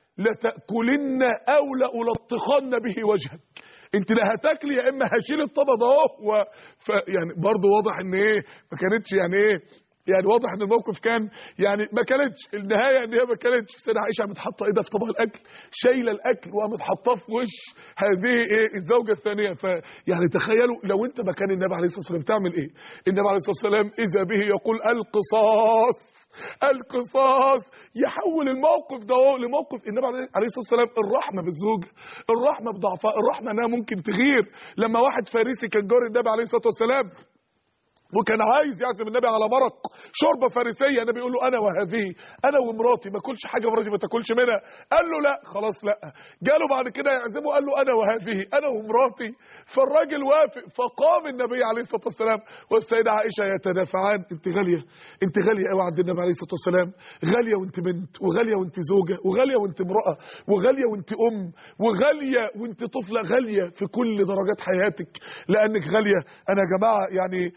Speaker 2: لتاكلن او لالطخن به وجهك انت لا هتاكلي يا اما هشيل الطبق ده اهو ف يعني برضه واضح ان ايه ما كانتش يعني ايه يعني واضح ان الموقف كان يعني ما كانتش النهايه ان هي ما كانتش سيدة عائشه قامت حاطه ايدها في طبق الاكل شايله الاكل وقامت حاطاه في وش هذه ايه الزوجه الثانيه ف يعني تخيلوا لو انت مكان النبي عليه الصلاه والسلام تعمل ايه؟ النبي عليه الصلاه والسلام اذا به يقول القصاص القصاص يحول الموقف ده لموقف النبي عليه الصلاه والسلام الرحمه بالزوجه الرحمه بضعفاء الرحمه انها ممكن تغير لما واحد فارسي كان جار النبي عليه الصلاه والسلام وكان عايز يعزم النبي على مرق شوربه فارسيه النبي يقول له انا وهذه انا ومراتي ما اكلش حاجه مراتي ما تاكلش منها قال له لا خلاص لا جاله بعد كده يعزمه قال له انا وهذه انا ومراتي فالراجل وافق فقام النبي عليه الصلاه والسلام والسيده عائشه يتدافعان انت غاليه انت غاليه قوي عند النبي عليه الصلاه والسلام غاليه وانت بنت وغاليه وانت زوجه وغاليه وانت امراه وغاليه وانت ام وغاليه وانت طفله غاليه في كل درجات حياتك لانك غاليه انا يا جماعه يعني يعني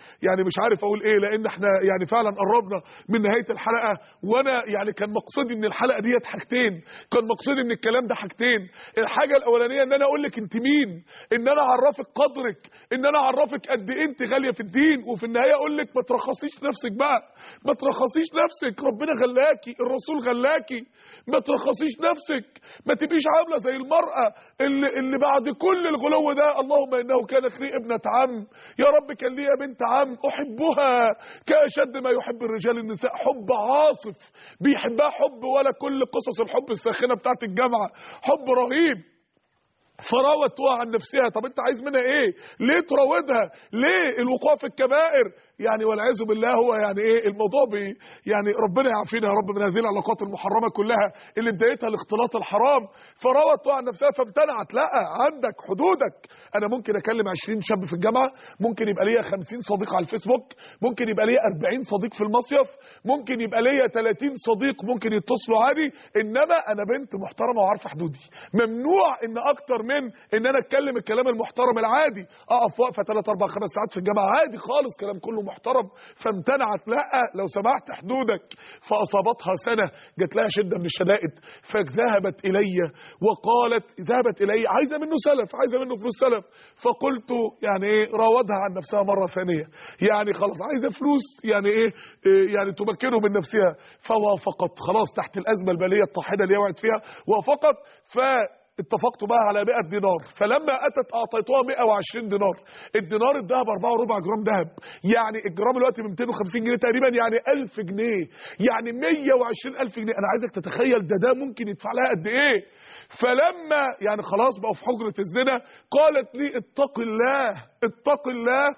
Speaker 2: مش عارف اقول ايه لان احنا يعني فعلا قربنا من نهايه الحلقه وانا يعني كان مقصدي من الحلقه ديت حاجتين كان مقصدي من الكلام ده حاجتين الحاجه الاولانيه ان انا اقول لك انت مين ان انا اعرفك قدرك ان انا اعرفك قد ايه انت غاليه في الدين وفي النهايه اقول لك ما ترخصيش نفسك بقى ما ترخصيش نفسك ربنا غلاكي الرسول غلاكي ما ترخصيش نفسك ما تبقيش عامله زي المراه اللي اللي بعد كل الغلو ده اللهم انه كان لي ابنه عم يا رب كان ليا بنت عم احبها كاشد ما يحب الرجال النساء حب عاصف بيحبها حب ولا كل قصص الحب الساخنه بتاعت الجامعه حب رهيب فراودتها عن نفسها طب انت عايز منها ايه ليه تراودها ليه الوقوع في الكبائر يعني والعياذ بالله هو يعني ايه الموضوع بي يعني ربنا يعافينا يا رب من هذه العلاقات المحرمه كلها اللي بدايتها الاختلاط الحرام فراودتها عن نفسها فامتنعت لا عندك حدودك انا ممكن اكلم 20 شاب في الجامعه ممكن يبقى ليا 50 صديق على الفيسبوك ممكن يبقى ليا 40 صديق في المصيف ممكن يبقى ليا 30 صديق ممكن يتصلوا عادي انما انا بنت محترمه وعارفه حدودي ممنوع ان اكتر من ان انا اتكلم الكلام المحترم العادي اقف وقفه 3 4 5 ساعات في الجامعه عادي خالص كلام كله محترم فامتنعت لا لو سمحت حدودك فاصابتها سنه جات لها شده من الشدائد فذهبت الي وقالت ذهبت الي عايزه منه سلف عايزه منه فلوس سلف فقلت يعني ايه راودها عن نفسها مره ثانيه يعني خلاص عايزه فلوس يعني ايه, إيه يعني تمكنه من نفسها فوافقت خلاص تحت الازمه الباليه الطاحنه اللي هي وقعت فيها وافقت ف اتفقت بقى على 100 دينار فلما اتت اعطيتها 120 دينار الدينار الذهب 4 وربع جرام ذهب يعني الجرام دلوقتي ب 250 جنيه تقريبا يعني 1000 جنيه يعني 120 الف جنيه انا عايزك تتخيل ده ده ممكن يدفع لها قد ايه فلما يعني خلاص بقوا في حجره الزنا قالت لي اتق الله اتق الله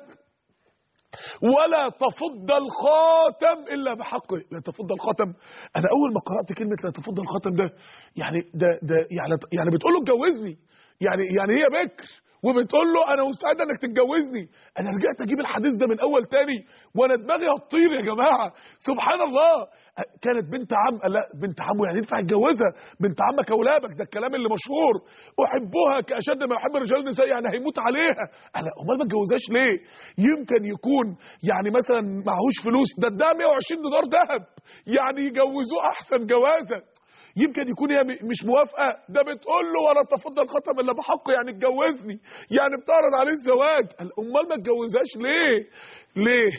Speaker 2: ولا تفض الخاتم الا بحقه لا تفض الخاتم انا اول ما قرات كلمه لا تفض الخاتم ده يعني ده ده يعني يعني بتقول له اتجوزني يعني يعني هي بكر وبتقول له انا مستعد انك تتجوزني انا رجعت اجيب الحديث ده من اول تاني وانا دماغي هتطير يا جماعه سبحان الله كانت بنت عم لا بنت عمه يعني ينفع يتجوزها بنت عمك اولابك ده الكلام اللي مشهور احبها كاشد ما يحب الرجال النساء يعني هيموت عليها انا امال ما اتجوزهاش ليه يمكن يكون يعني مثلا معهوش فلوس ده ده 120 دينار ذهب يعني يجوزوه احسن جوازه يمكن يكون هي مش موافقه ده بتقول له ولا تفضل الخاتم الا بحقه يعني اتجوزني يعني بتعرض عليه الزواج امال ما اتجوزهاش ليه ليه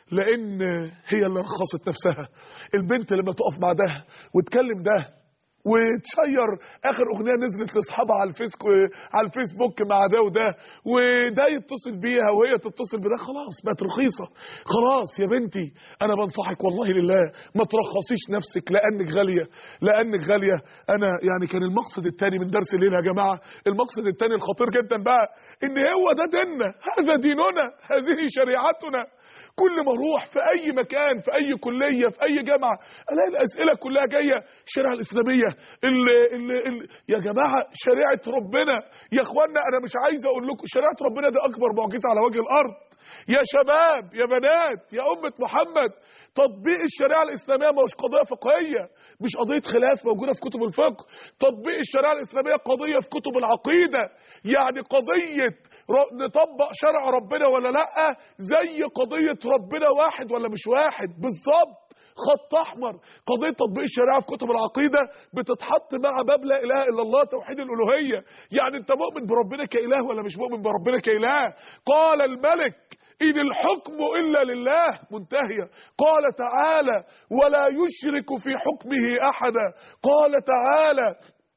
Speaker 2: لان هي اللي رخصت نفسها البنت لما تقف مع ده وتكلم ده وتشير اخر اغنيه نزلت لاصحابها على الفيسبوك على الفيسبوك مع ده وده وده يتصل بيها وهي تتصل بده خلاص بقت رخيصه خلاص يا بنتي انا بنصحك والله لله ما ترخصيش نفسك لانك غاليه لانك غاليه انا يعني كان المقصد الثاني من درس الليله يا جماعه المقصد الثاني الخطير جدا بقى ان هو ده ديننا هذا ديننا هذه شريعتنا كل ما اروح في اي مكان في اي كليه في اي جامعه الاقي الاسئله كلها جايه الشريعه الاسلاميه اللي اللي اللي يا جماعه شريعه ربنا يا اخوانا انا مش عايز اقول لكم شريعه ربنا دي اكبر معجزه على وجه الارض يا شباب يا بنات يا أمة محمد تطبيق الشريعة الإسلامية مش قضية فقهية مش قضية خلاف موجودة في كتب الفقه تطبيق الشريعة الإسلامية قضية في كتب العقيدة يعني قضية نطبق شرع ربنا ولا لا زي قضية ربنا واحد ولا مش واحد بالظبط خط احمر قضيه تطبيق الشريعه في كتب العقيده بتتحط مع باب لا اله الا الله توحيد الالوهيه يعني انت مؤمن بربنا كاله ولا مش مؤمن بربنا كاله قال الملك إن الحكم إلا لله منتهية قال تعالى ولا يشرك في حكمه أحدا قال تعالى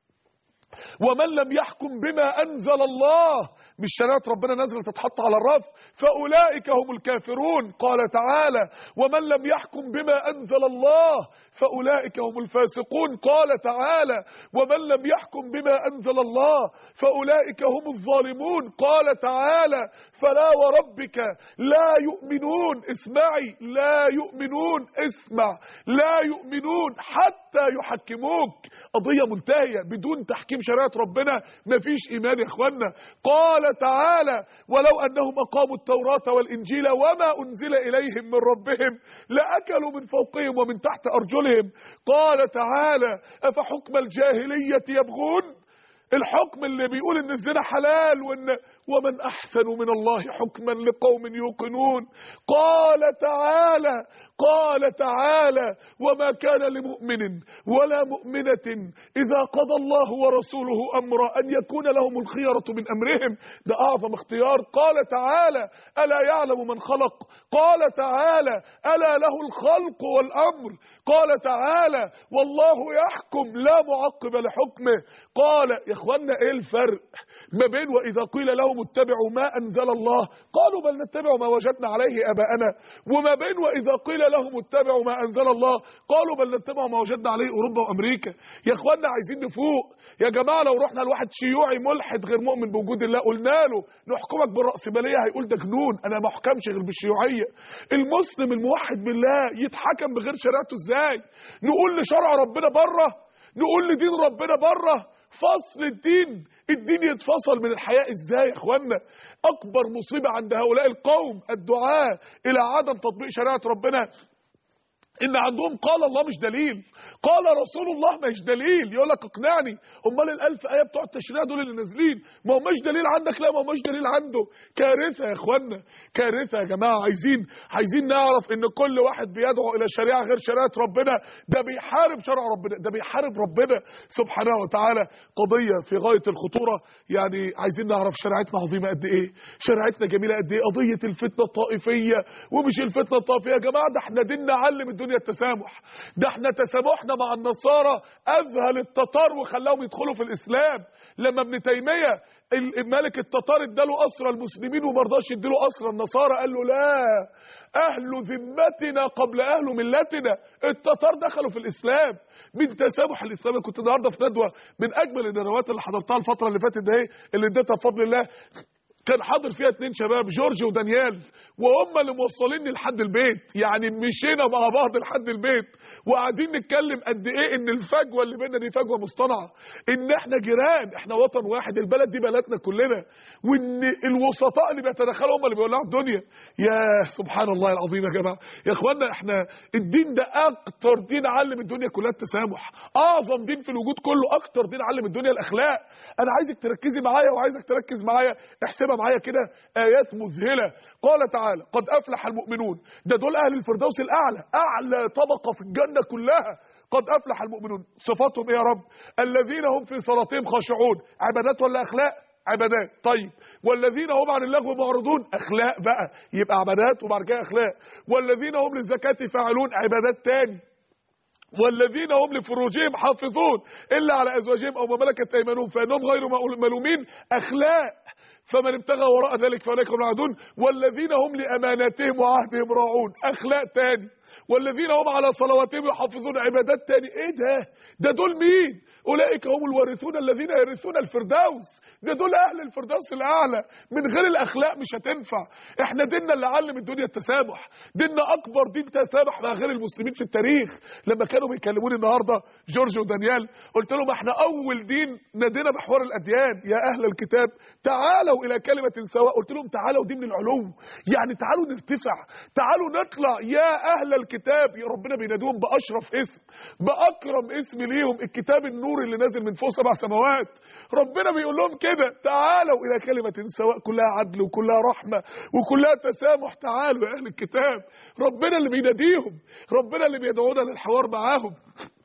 Speaker 2: ومن لم يحكم بما أنزل الله مش شريعة ربنا نازلة تتحط على الرف فأولئك هم الكافرون قال تعالى ومن لم يحكم بما أنزل الله فأولئك هم الفاسقون قال تعالى ومن لم يحكم بما أنزل الله فأولئك هم الظالمون قال تعالى فلا وربك لا يؤمنون اسمعي لا يؤمنون اسمع لا يؤمنون حتى يحكموك قضية منتهية بدون تحكيم شريعة ربنا مفيش إيمان يا إخوانا قال تعالى ولو أنهم أقاموا التوراة والإنجيل وما أنزل إليهم من ربهم لأكلوا من فوقهم ومن تحت أرجلهم قال تعالى أفحكم الجاهلية يبغون الحكم اللي بيقول ان الزنا حلال وان ومن أحسن من الله حكما لقوم يوقنون قال تعالى قال تعالى وما كان لمؤمن ولا مؤمنة إذا قضى الله ورسوله أمرا أن يكون لهم الخيرة من أمرهم ده أعظم اختيار قال تعالى ألا يعلم من خلق قال تعالى ألا له الخلق والأمر قال تعالى والله يحكم لا معقب لحكمه قال يا اخوانا ايه الفرق ما بين واذا قيل لهم اتبعوا ما انزل الله قالوا بل نتبع ما وجدنا عليه اباءنا وما بين واذا قيل لهم اتبعوا ما انزل الله قالوا بل نتبع ما وجدنا عليه اوروبا وامريكا يا اخوانا عايزين نفوق يا جماعه لو رحنا لواحد شيوعي ملحد غير مؤمن بوجود الله قلنا له نحكمك بالراسماليه هيقول ده جنون انا ما احكمش غير بالشيوعيه المسلم الموحد بالله يتحكم بغير شريعته ازاي نقول لشرع ربنا بره نقول لدين ربنا بره فصل الدين الدين يتفصل من الحياة ازاي يا اخوانا اكبر مصيبة عند هؤلاء القوم الدعاء الى عدم تطبيق شريعة ربنا ان عندهم قال الله مش دليل قال رسول الله مش دليل يقول لك اقنعني امال الالف ايه بتوع التشريع دول اللي نازلين ما هماش دليل عندك لا ما هماش دليل عنده كارثه يا اخوانا كارثه يا جماعه عايزين عايزين نعرف ان كل واحد بيدعو الى شريعه غير شريعه ربنا ده بيحارب شرع ربنا ده بيحارب ربنا سبحانه وتعالى قضيه في غايه الخطوره يعني عايزين نعرف شريعتنا عظيمه قد ايه شريعتنا جميله قد ايه قضيه الفتنه الطائفيه ومش الفتنه الطائفيه يا جماعه ده احنا ديننا علم الدنيا التسامح ده احنا تسامحنا مع النصارى اذهل التتار وخلاهم يدخلوا في الاسلام لما ابن تيميه الملك التتار اداله اسرى المسلمين وما رضاش يديله اسرى النصارى قال له لا اهل ذمتنا قبل اهل ملتنا التتار دخلوا في الاسلام من تسامح الاسلام كنت النهارده في ندوه من اجمل الندوات اللي حضرتها الفتره اللي فاتت ده اللي اديتها بفضل الله كان حاضر فيها اتنين شباب جورج ودانيال وهم اللي موصليني لحد البيت يعني مشينا مع بعض لحد البيت وقاعدين نتكلم قد ايه ان الفجوه اللي بيننا دي فجوه مصطنعه ان احنا جيران احنا وطن واحد البلد دي بلدنا كلنا وان الوسطاء اللي بيتدخلوا هم اللي بيولعوا الدنيا يا سبحان الله العظيم يا جماعه يا اخوانا احنا الدين ده اكتر دين علم الدنيا كلها التسامح اعظم دين في الوجود كله اكتر دين علم الدنيا الاخلاق انا عايزك تركزي معايا وعايزك تركز معايا احسبها معايا كده ايات مذهله قال تعالى قد افلح المؤمنون ده دول اهل الفردوس الاعلى اعلى طبقه في الجنه كلها قد افلح المؤمنون صفاتهم ايه يا رب الذين هم في صلاتهم خاشعون عبادات ولا اخلاق عبادات طيب والذين هم عن اللغو معرضون اخلاق بقى يبقى عبادات وبعد كده اخلاق والذين هم للزكاه فاعلون عبادات تاني والذين هم لفروجهم حافظون الا على ازواجهم او ما ملكت ايمانهم فانهم غير ملومين اخلاق فمن ابتغى وراء ذلك فاولئك هم العادون والذين هم لاماناتهم وعهدهم راعون اخلاق تاني والذين هم على صلواتهم يحافظون عبادات تاني ايه ده ده دول مين اولئك هم الوارثون الذين يرثون الفردوس ده دول اهل الفردوس الاعلى من غير الاخلاق مش هتنفع احنا ديننا اللي علم الدنيا التسامح ديننا اكبر دين تسامح مع غير المسلمين في التاريخ لما كانوا بيكلموني النهارده جورج ودانيال قلت لهم احنا اول دين نادينا بحوار الاديان يا اهل الكتاب تعالوا الى كلمه سواء قلت لهم تعالوا دي من العلو يعني تعالوا نرتفع تعالوا نطلع يا اهل الكتاب يا ربنا بينادوهم باشرف اسم باكرم اسم ليهم الكتاب النور اللي نازل من فوق سبع سماوات ربنا بيقول لهم كده تعالوا الى كلمه سواء كلها عدل وكلها رحمه وكلها تسامح تعالوا يا اهل الكتاب ربنا اللي بيناديهم ربنا اللي بيدعونا للحوار معاهم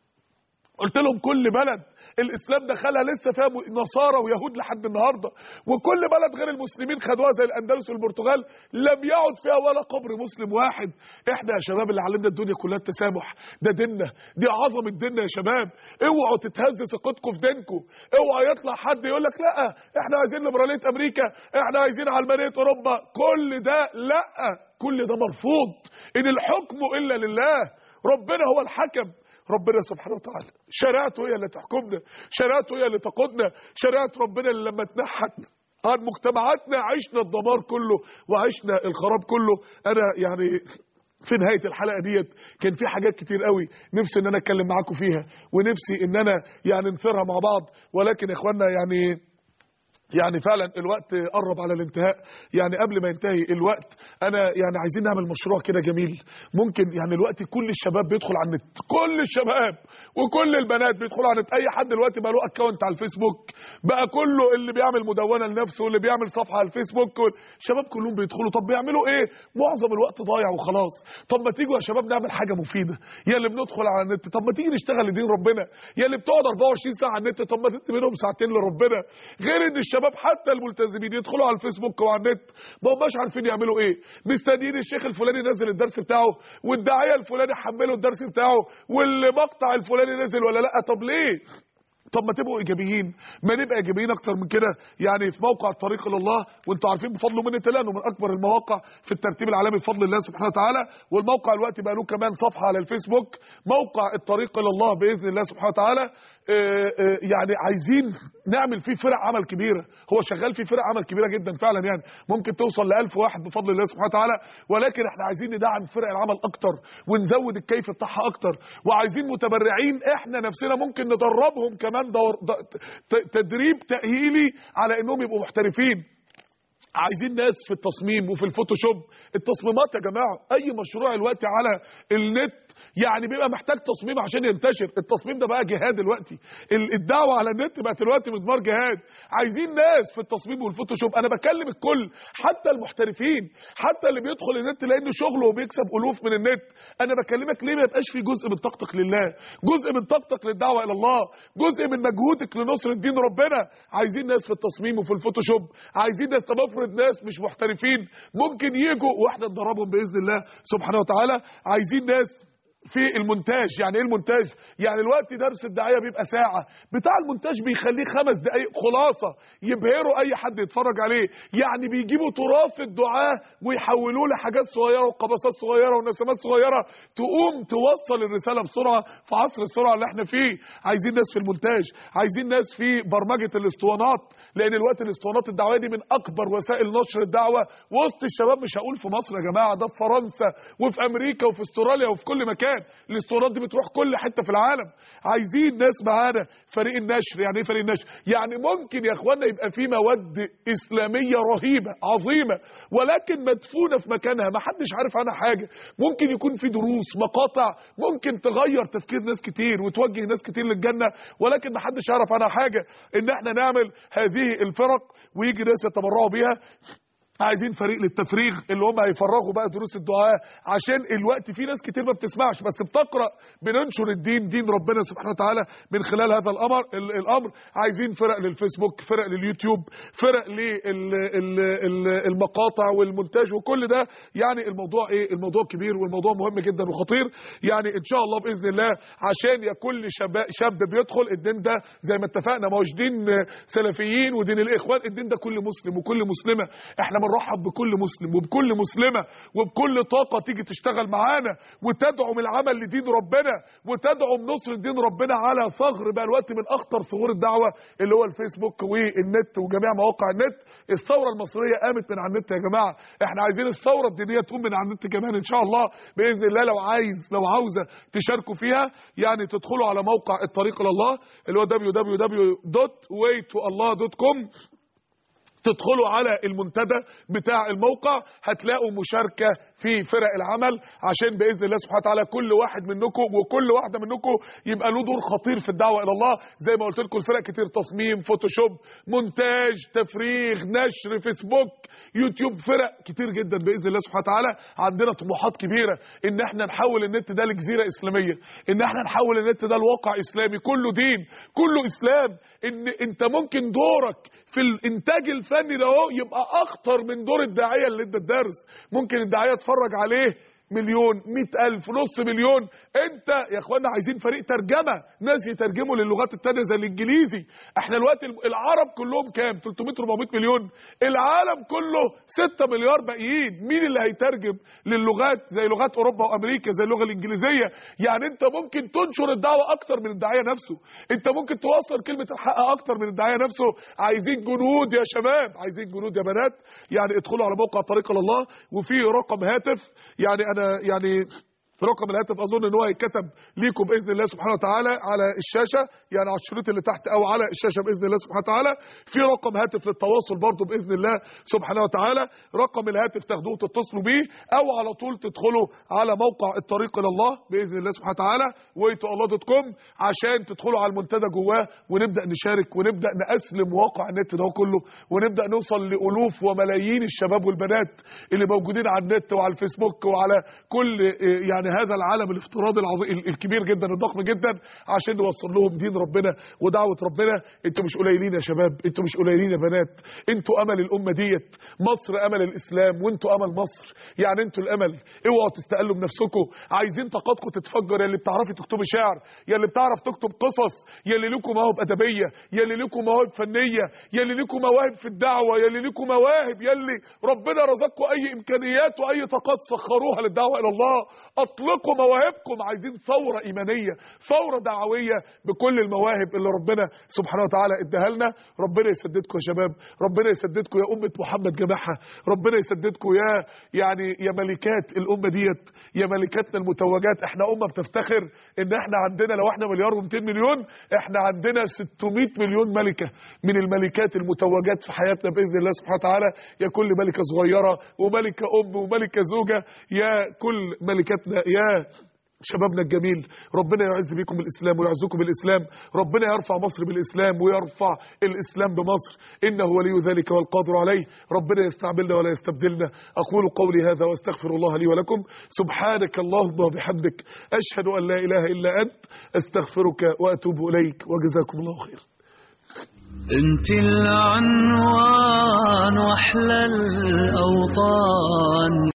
Speaker 2: قلت لهم كل بلد الاسلام دخلها لسه فيها نصارى ويهود لحد النهارده وكل بلد غير المسلمين خدوها زي الاندلس والبرتغال لم يعد فيها ولا قبر مسلم واحد احنا يا شباب اللي علمنا الدنيا كلها التسامح ده ديننا دي عظمه ديننا يا شباب اوعوا تتهز ثقتكم في دينكم اوعى يطلع حد يقول لك لا احنا عايزين ليبراليه امريكا احنا عايزين علمانيه اوروبا كل ده لا كل ده مرفوض ان الحكم الا لله ربنا هو الحكم ربنا سبحانه وتعالى شريعته هي اللي تحكمنا شريعته هي اللي تقودنا شريعه ربنا اللي لما اتنحت عن مجتمعاتنا عشنا الدمار كله وعشنا الخراب كله انا يعني في نهايه الحلقه ديت كان في حاجات كتير قوي نفسي ان انا اتكلم معاكم فيها ونفسي ان انا يعني نثيرها مع بعض ولكن يا اخوانا يعني يعني فعلا الوقت قرب على الانتهاء يعني قبل ما ينتهي الوقت انا يعني عايزين نعمل مشروع كده جميل ممكن يعني الوقت كل الشباب بيدخل على النت كل الشباب وكل البنات بيدخلوا على النت اي حد دلوقتي بقى له اكونت على الفيسبوك بقى كله اللي بيعمل مدونه لنفسه واللي بيعمل صفحه على الفيسبوك الشباب كلهم بيدخلوا طب بيعملوا ايه معظم الوقت ضايع وخلاص طب ما تيجوا يا شباب نعمل حاجه مفيده يا اللي بندخل على النت طب ما تيجي نشتغل لدين ربنا يا اللي بتقعد 24 ساعه على النت طب ما تدي منهم ساعتين لربنا غير ان الشباب حتى الملتزمين يدخلوا على الفيسبوك وعلى النت ما هماش عارفين يعملوا ايه مستنيين الشيخ الفلاني نزل الدرس بتاعه والداعيه الفلاني حمله الدرس بتاعه والمقطع الفلاني نزل ولا لا طب ليه طب ما تبقوا ايجابيين ما نبقى ايجابيين اكتر من كده يعني في موقع الطريق الى الله وانتوا عارفين بفضل من الله انه من اكبر المواقع في الترتيب العالمي بفضل الله سبحانه وتعالى والموقع دلوقتي بقى له كمان صفحه على الفيسبوك موقع الطريق الى الله باذن الله سبحانه وتعالى آه، آه، يعني عايزين نعمل فيه فرق عمل كبيره هو شغال فيه فرق عمل كبيره جدا فعلا يعني ممكن توصل ل 1000 واحد بفضل الله سبحانه وتعالى ولكن احنا عايزين ندعم فرق العمل اكتر ونزود الكيف بتاعها اكتر وعايزين متبرعين احنا نفسنا ممكن ندربهم كمان دور د- ت- تدريب تاهيلي على انهم يبقوا محترفين عايزين ناس في التصميم وفي الفوتوشوب التصميمات يا جماعه اي مشروع دلوقتي على النت يعني بيبقى محتاج تصميم عشان ينتشر التصميم ده بقى جهاد دلوقتي ال- الدعوه على النت بقت دلوقتي مضمار جهاد عايزين ناس في التصميم والفوتوشوب انا بكلم الكل حتى المحترفين حتى اللي بيدخل النت لانه شغله وبيكسب الوف من النت انا بكلمك ليه ما يبقاش في جزء من طاقتك لله جزء من طاقتك للدعوه الى الله جزء من مجهودك لنصر الدين ربنا عايزين ناس في التصميم وفي الفوتوشوب عايزين ناس طب افرض ناس مش محترفين ممكن يجوا واحنا ندربهم باذن الله سبحانه وتعالى عايزين ناس في المونتاج يعني ايه المونتاج يعني الوقت درس الدعايه بيبقى ساعه بتاع المونتاج بيخليه خمس دقائق خلاصه يبهروا اي حد يتفرج عليه يعني بيجيبوا تراث الدعاه ويحولوه لحاجات صغيره وقبسات صغيره ونسمات صغيره تقوم توصل الرساله بسرعه في عصر السرعه اللي احنا فيه عايزين ناس في المونتاج عايزين ناس في برمجه الاسطوانات لان الوقت الاسطوانات الدعويه دي من اكبر وسائل نشر الدعوه وسط الشباب مش هقول في مصر يا جماعه ده في فرنسا وفي امريكا وفي استراليا وفي كل مكان الاسطوانات دي بتروح كل حته في العالم عايزين ناس معانا فريق النشر يعني ايه فريق النشر يعني ممكن يا اخوانا يبقى في مواد اسلاميه رهيبه عظيمه ولكن مدفونه في مكانها ما حدش عارف عنها حاجه ممكن يكون في دروس مقاطع ممكن تغير تفكير ناس كتير وتوجه ناس كتير للجنه ولكن ما حدش يعرف عنها حاجه ان احنا نعمل هذه الفرق ويجي ناس يتبرعوا بيها عايزين فريق للتفريغ اللي هم هيفرغوا بقى دروس الدعاء عشان الوقت في ناس كتير ما بتسمعش بس بتقرا بننشر الدين دين ربنا سبحانه وتعالى من خلال هذا الامر ال- الامر عايزين فرق للفيسبوك فرق لليوتيوب فرق للمقاطع والمونتاج وكل ده يعني الموضوع ايه الموضوع كبير والموضوع مهم جدا وخطير يعني ان شاء الله باذن الله عشان يا كل شاب شاب بيدخل الدين ده زي ما اتفقنا ما هوش دين سلفيين ودين الاخوان الدين ده كل مسلم وكل مسلمه احنا بنرحب بكل مسلم وبكل مسلمه وبكل طاقه تيجي تشتغل معانا وتدعم العمل لدين ربنا وتدعم نصر دين ربنا على ثغر بقى الوقت من اخطر ثغور الدعوه اللي هو الفيسبوك والنت وجميع مواقع النت الثوره المصريه قامت من على النت يا جماعه احنا عايزين الثوره الدينيه تقوم من على الننت كمان ان شاء الله باذن الله لو عايز لو عاوزه تشاركوا فيها يعني تدخلوا على موقع الطريق الى الله اللي هو www.waytoallah.com تدخلوا على المنتدى بتاع الموقع هتلاقوا مشاركة في فرق العمل عشان بإذن الله سبحانه وتعالى كل واحد منكم وكل واحدة منكم يبقى له دور خطير في الدعوة إلى الله زي ما قلت لكم الفرق كتير تصميم فوتوشوب مونتاج تفريغ نشر فيسبوك يوتيوب فرق كتير جدا بإذن الله سبحانه وتعالى عندنا طموحات كبيرة إن احنا نحول النت ده لجزيرة إسلامية إن احنا نحول النت ده لواقع إسلامي كله دين كله إسلام إن أنت ممكن دورك في الإنتاج الفني ده اهو يبقى أخطر من دور الداعية اللي ادى الدرس ممكن الداعية يتفرج عليه مليون مئة ألف نص مليون انت يا اخوانا عايزين فريق ترجمة ناس يترجموا للغات التانية زي الانجليزي احنا الوقت العرب كلهم كام 300 400 مليون العالم كله 6 مليار باقيين مين اللي هيترجم للغات زي لغات اوروبا وامريكا زي اللغة الانجليزية يعني انت ممكن تنشر الدعوة اكتر من الداعية نفسه انت ممكن توصل كلمة الحق اكتر من الداعية نفسه عايزين جنود يا شباب عايزين جنود يا بنات يعني ادخلوا على موقع طريق الله وفي رقم هاتف يعني انا يعني رقم الهاتف اظن ان هو هيتكتب ليكم باذن الله سبحانه وتعالى على الشاشه يعني على الشريط اللي تحت او على الشاشه باذن الله سبحانه وتعالى في رقم هاتف للتواصل برضه باذن الله سبحانه وتعالى رقم الهاتف تاخدوه وتتصلوا بيه او على طول تدخلوا على موقع الطريق الى الله باذن الله سبحانه وتعالى ويتو الله دوت كوم عشان تدخلوا على المنتدى جواه ونبدا نشارك ونبدا ناسلم واقع النت ده كله ونبدا نوصل لالوف وملايين الشباب والبنات اللي موجودين على النت وعلى الفيسبوك وعلى كل يعني هذا العالم الافتراضي العظيم الكبير جدا الضخم جدا عشان نوصل لهم دين ربنا ودعوه ربنا انتوا مش قليلين يا شباب انتوا مش قليلين يا بنات انتوا امل الامه ديت مصر امل الاسلام وانتوا امل مصر يعني انتوا الامل اوعوا تستقلوا بنفسكم عايزين طاقتكم تتفجر يا اللي بتعرفي تكتبي شعر يا اللي بتعرف تكتب قصص يا اللي لكم مواهب ادبيه يا اللي لكم مواهب فنيه يا اللي لكم مواهب في الدعوه يا اللي لكم مواهب يا اللي ربنا رزقكم اي امكانيات واي طاقات سخروها للدعوه الى الله اطلقوا مواهبكم عايزين ثوره ايمانيه ثوره دعويه بكل المواهب اللي ربنا سبحانه وتعالى اداها لنا ربنا يسددكم يا شباب ربنا يسددكم يا امه محمد جماعه ربنا يسددكم يا يعني يا ملكات الامه ديت يا ملكاتنا المتوجات احنا امه بتفتخر ان احنا عندنا لو احنا مليار و200 مليون احنا عندنا 600 مليون ملكه من الملكات المتوجات في حياتنا باذن الله سبحانه وتعالى يا كل ملكه صغيره وملكه ام وملكه زوجه يا كل ملكاتنا يا شبابنا الجميل ربنا يعز بيكم الاسلام ويعزكم بالاسلام ربنا يرفع مصر بالاسلام ويرفع الاسلام بمصر انه ولي ذلك والقادر عليه ربنا يستعملنا ولا يستبدلنا اقول قولي هذا واستغفر الله لي ولكم سبحانك اللهم وبحمدك اشهد ان لا اله الا انت استغفرك واتوب اليك وجزاكم الله خير
Speaker 1: انت العنوان واحلى الاوطان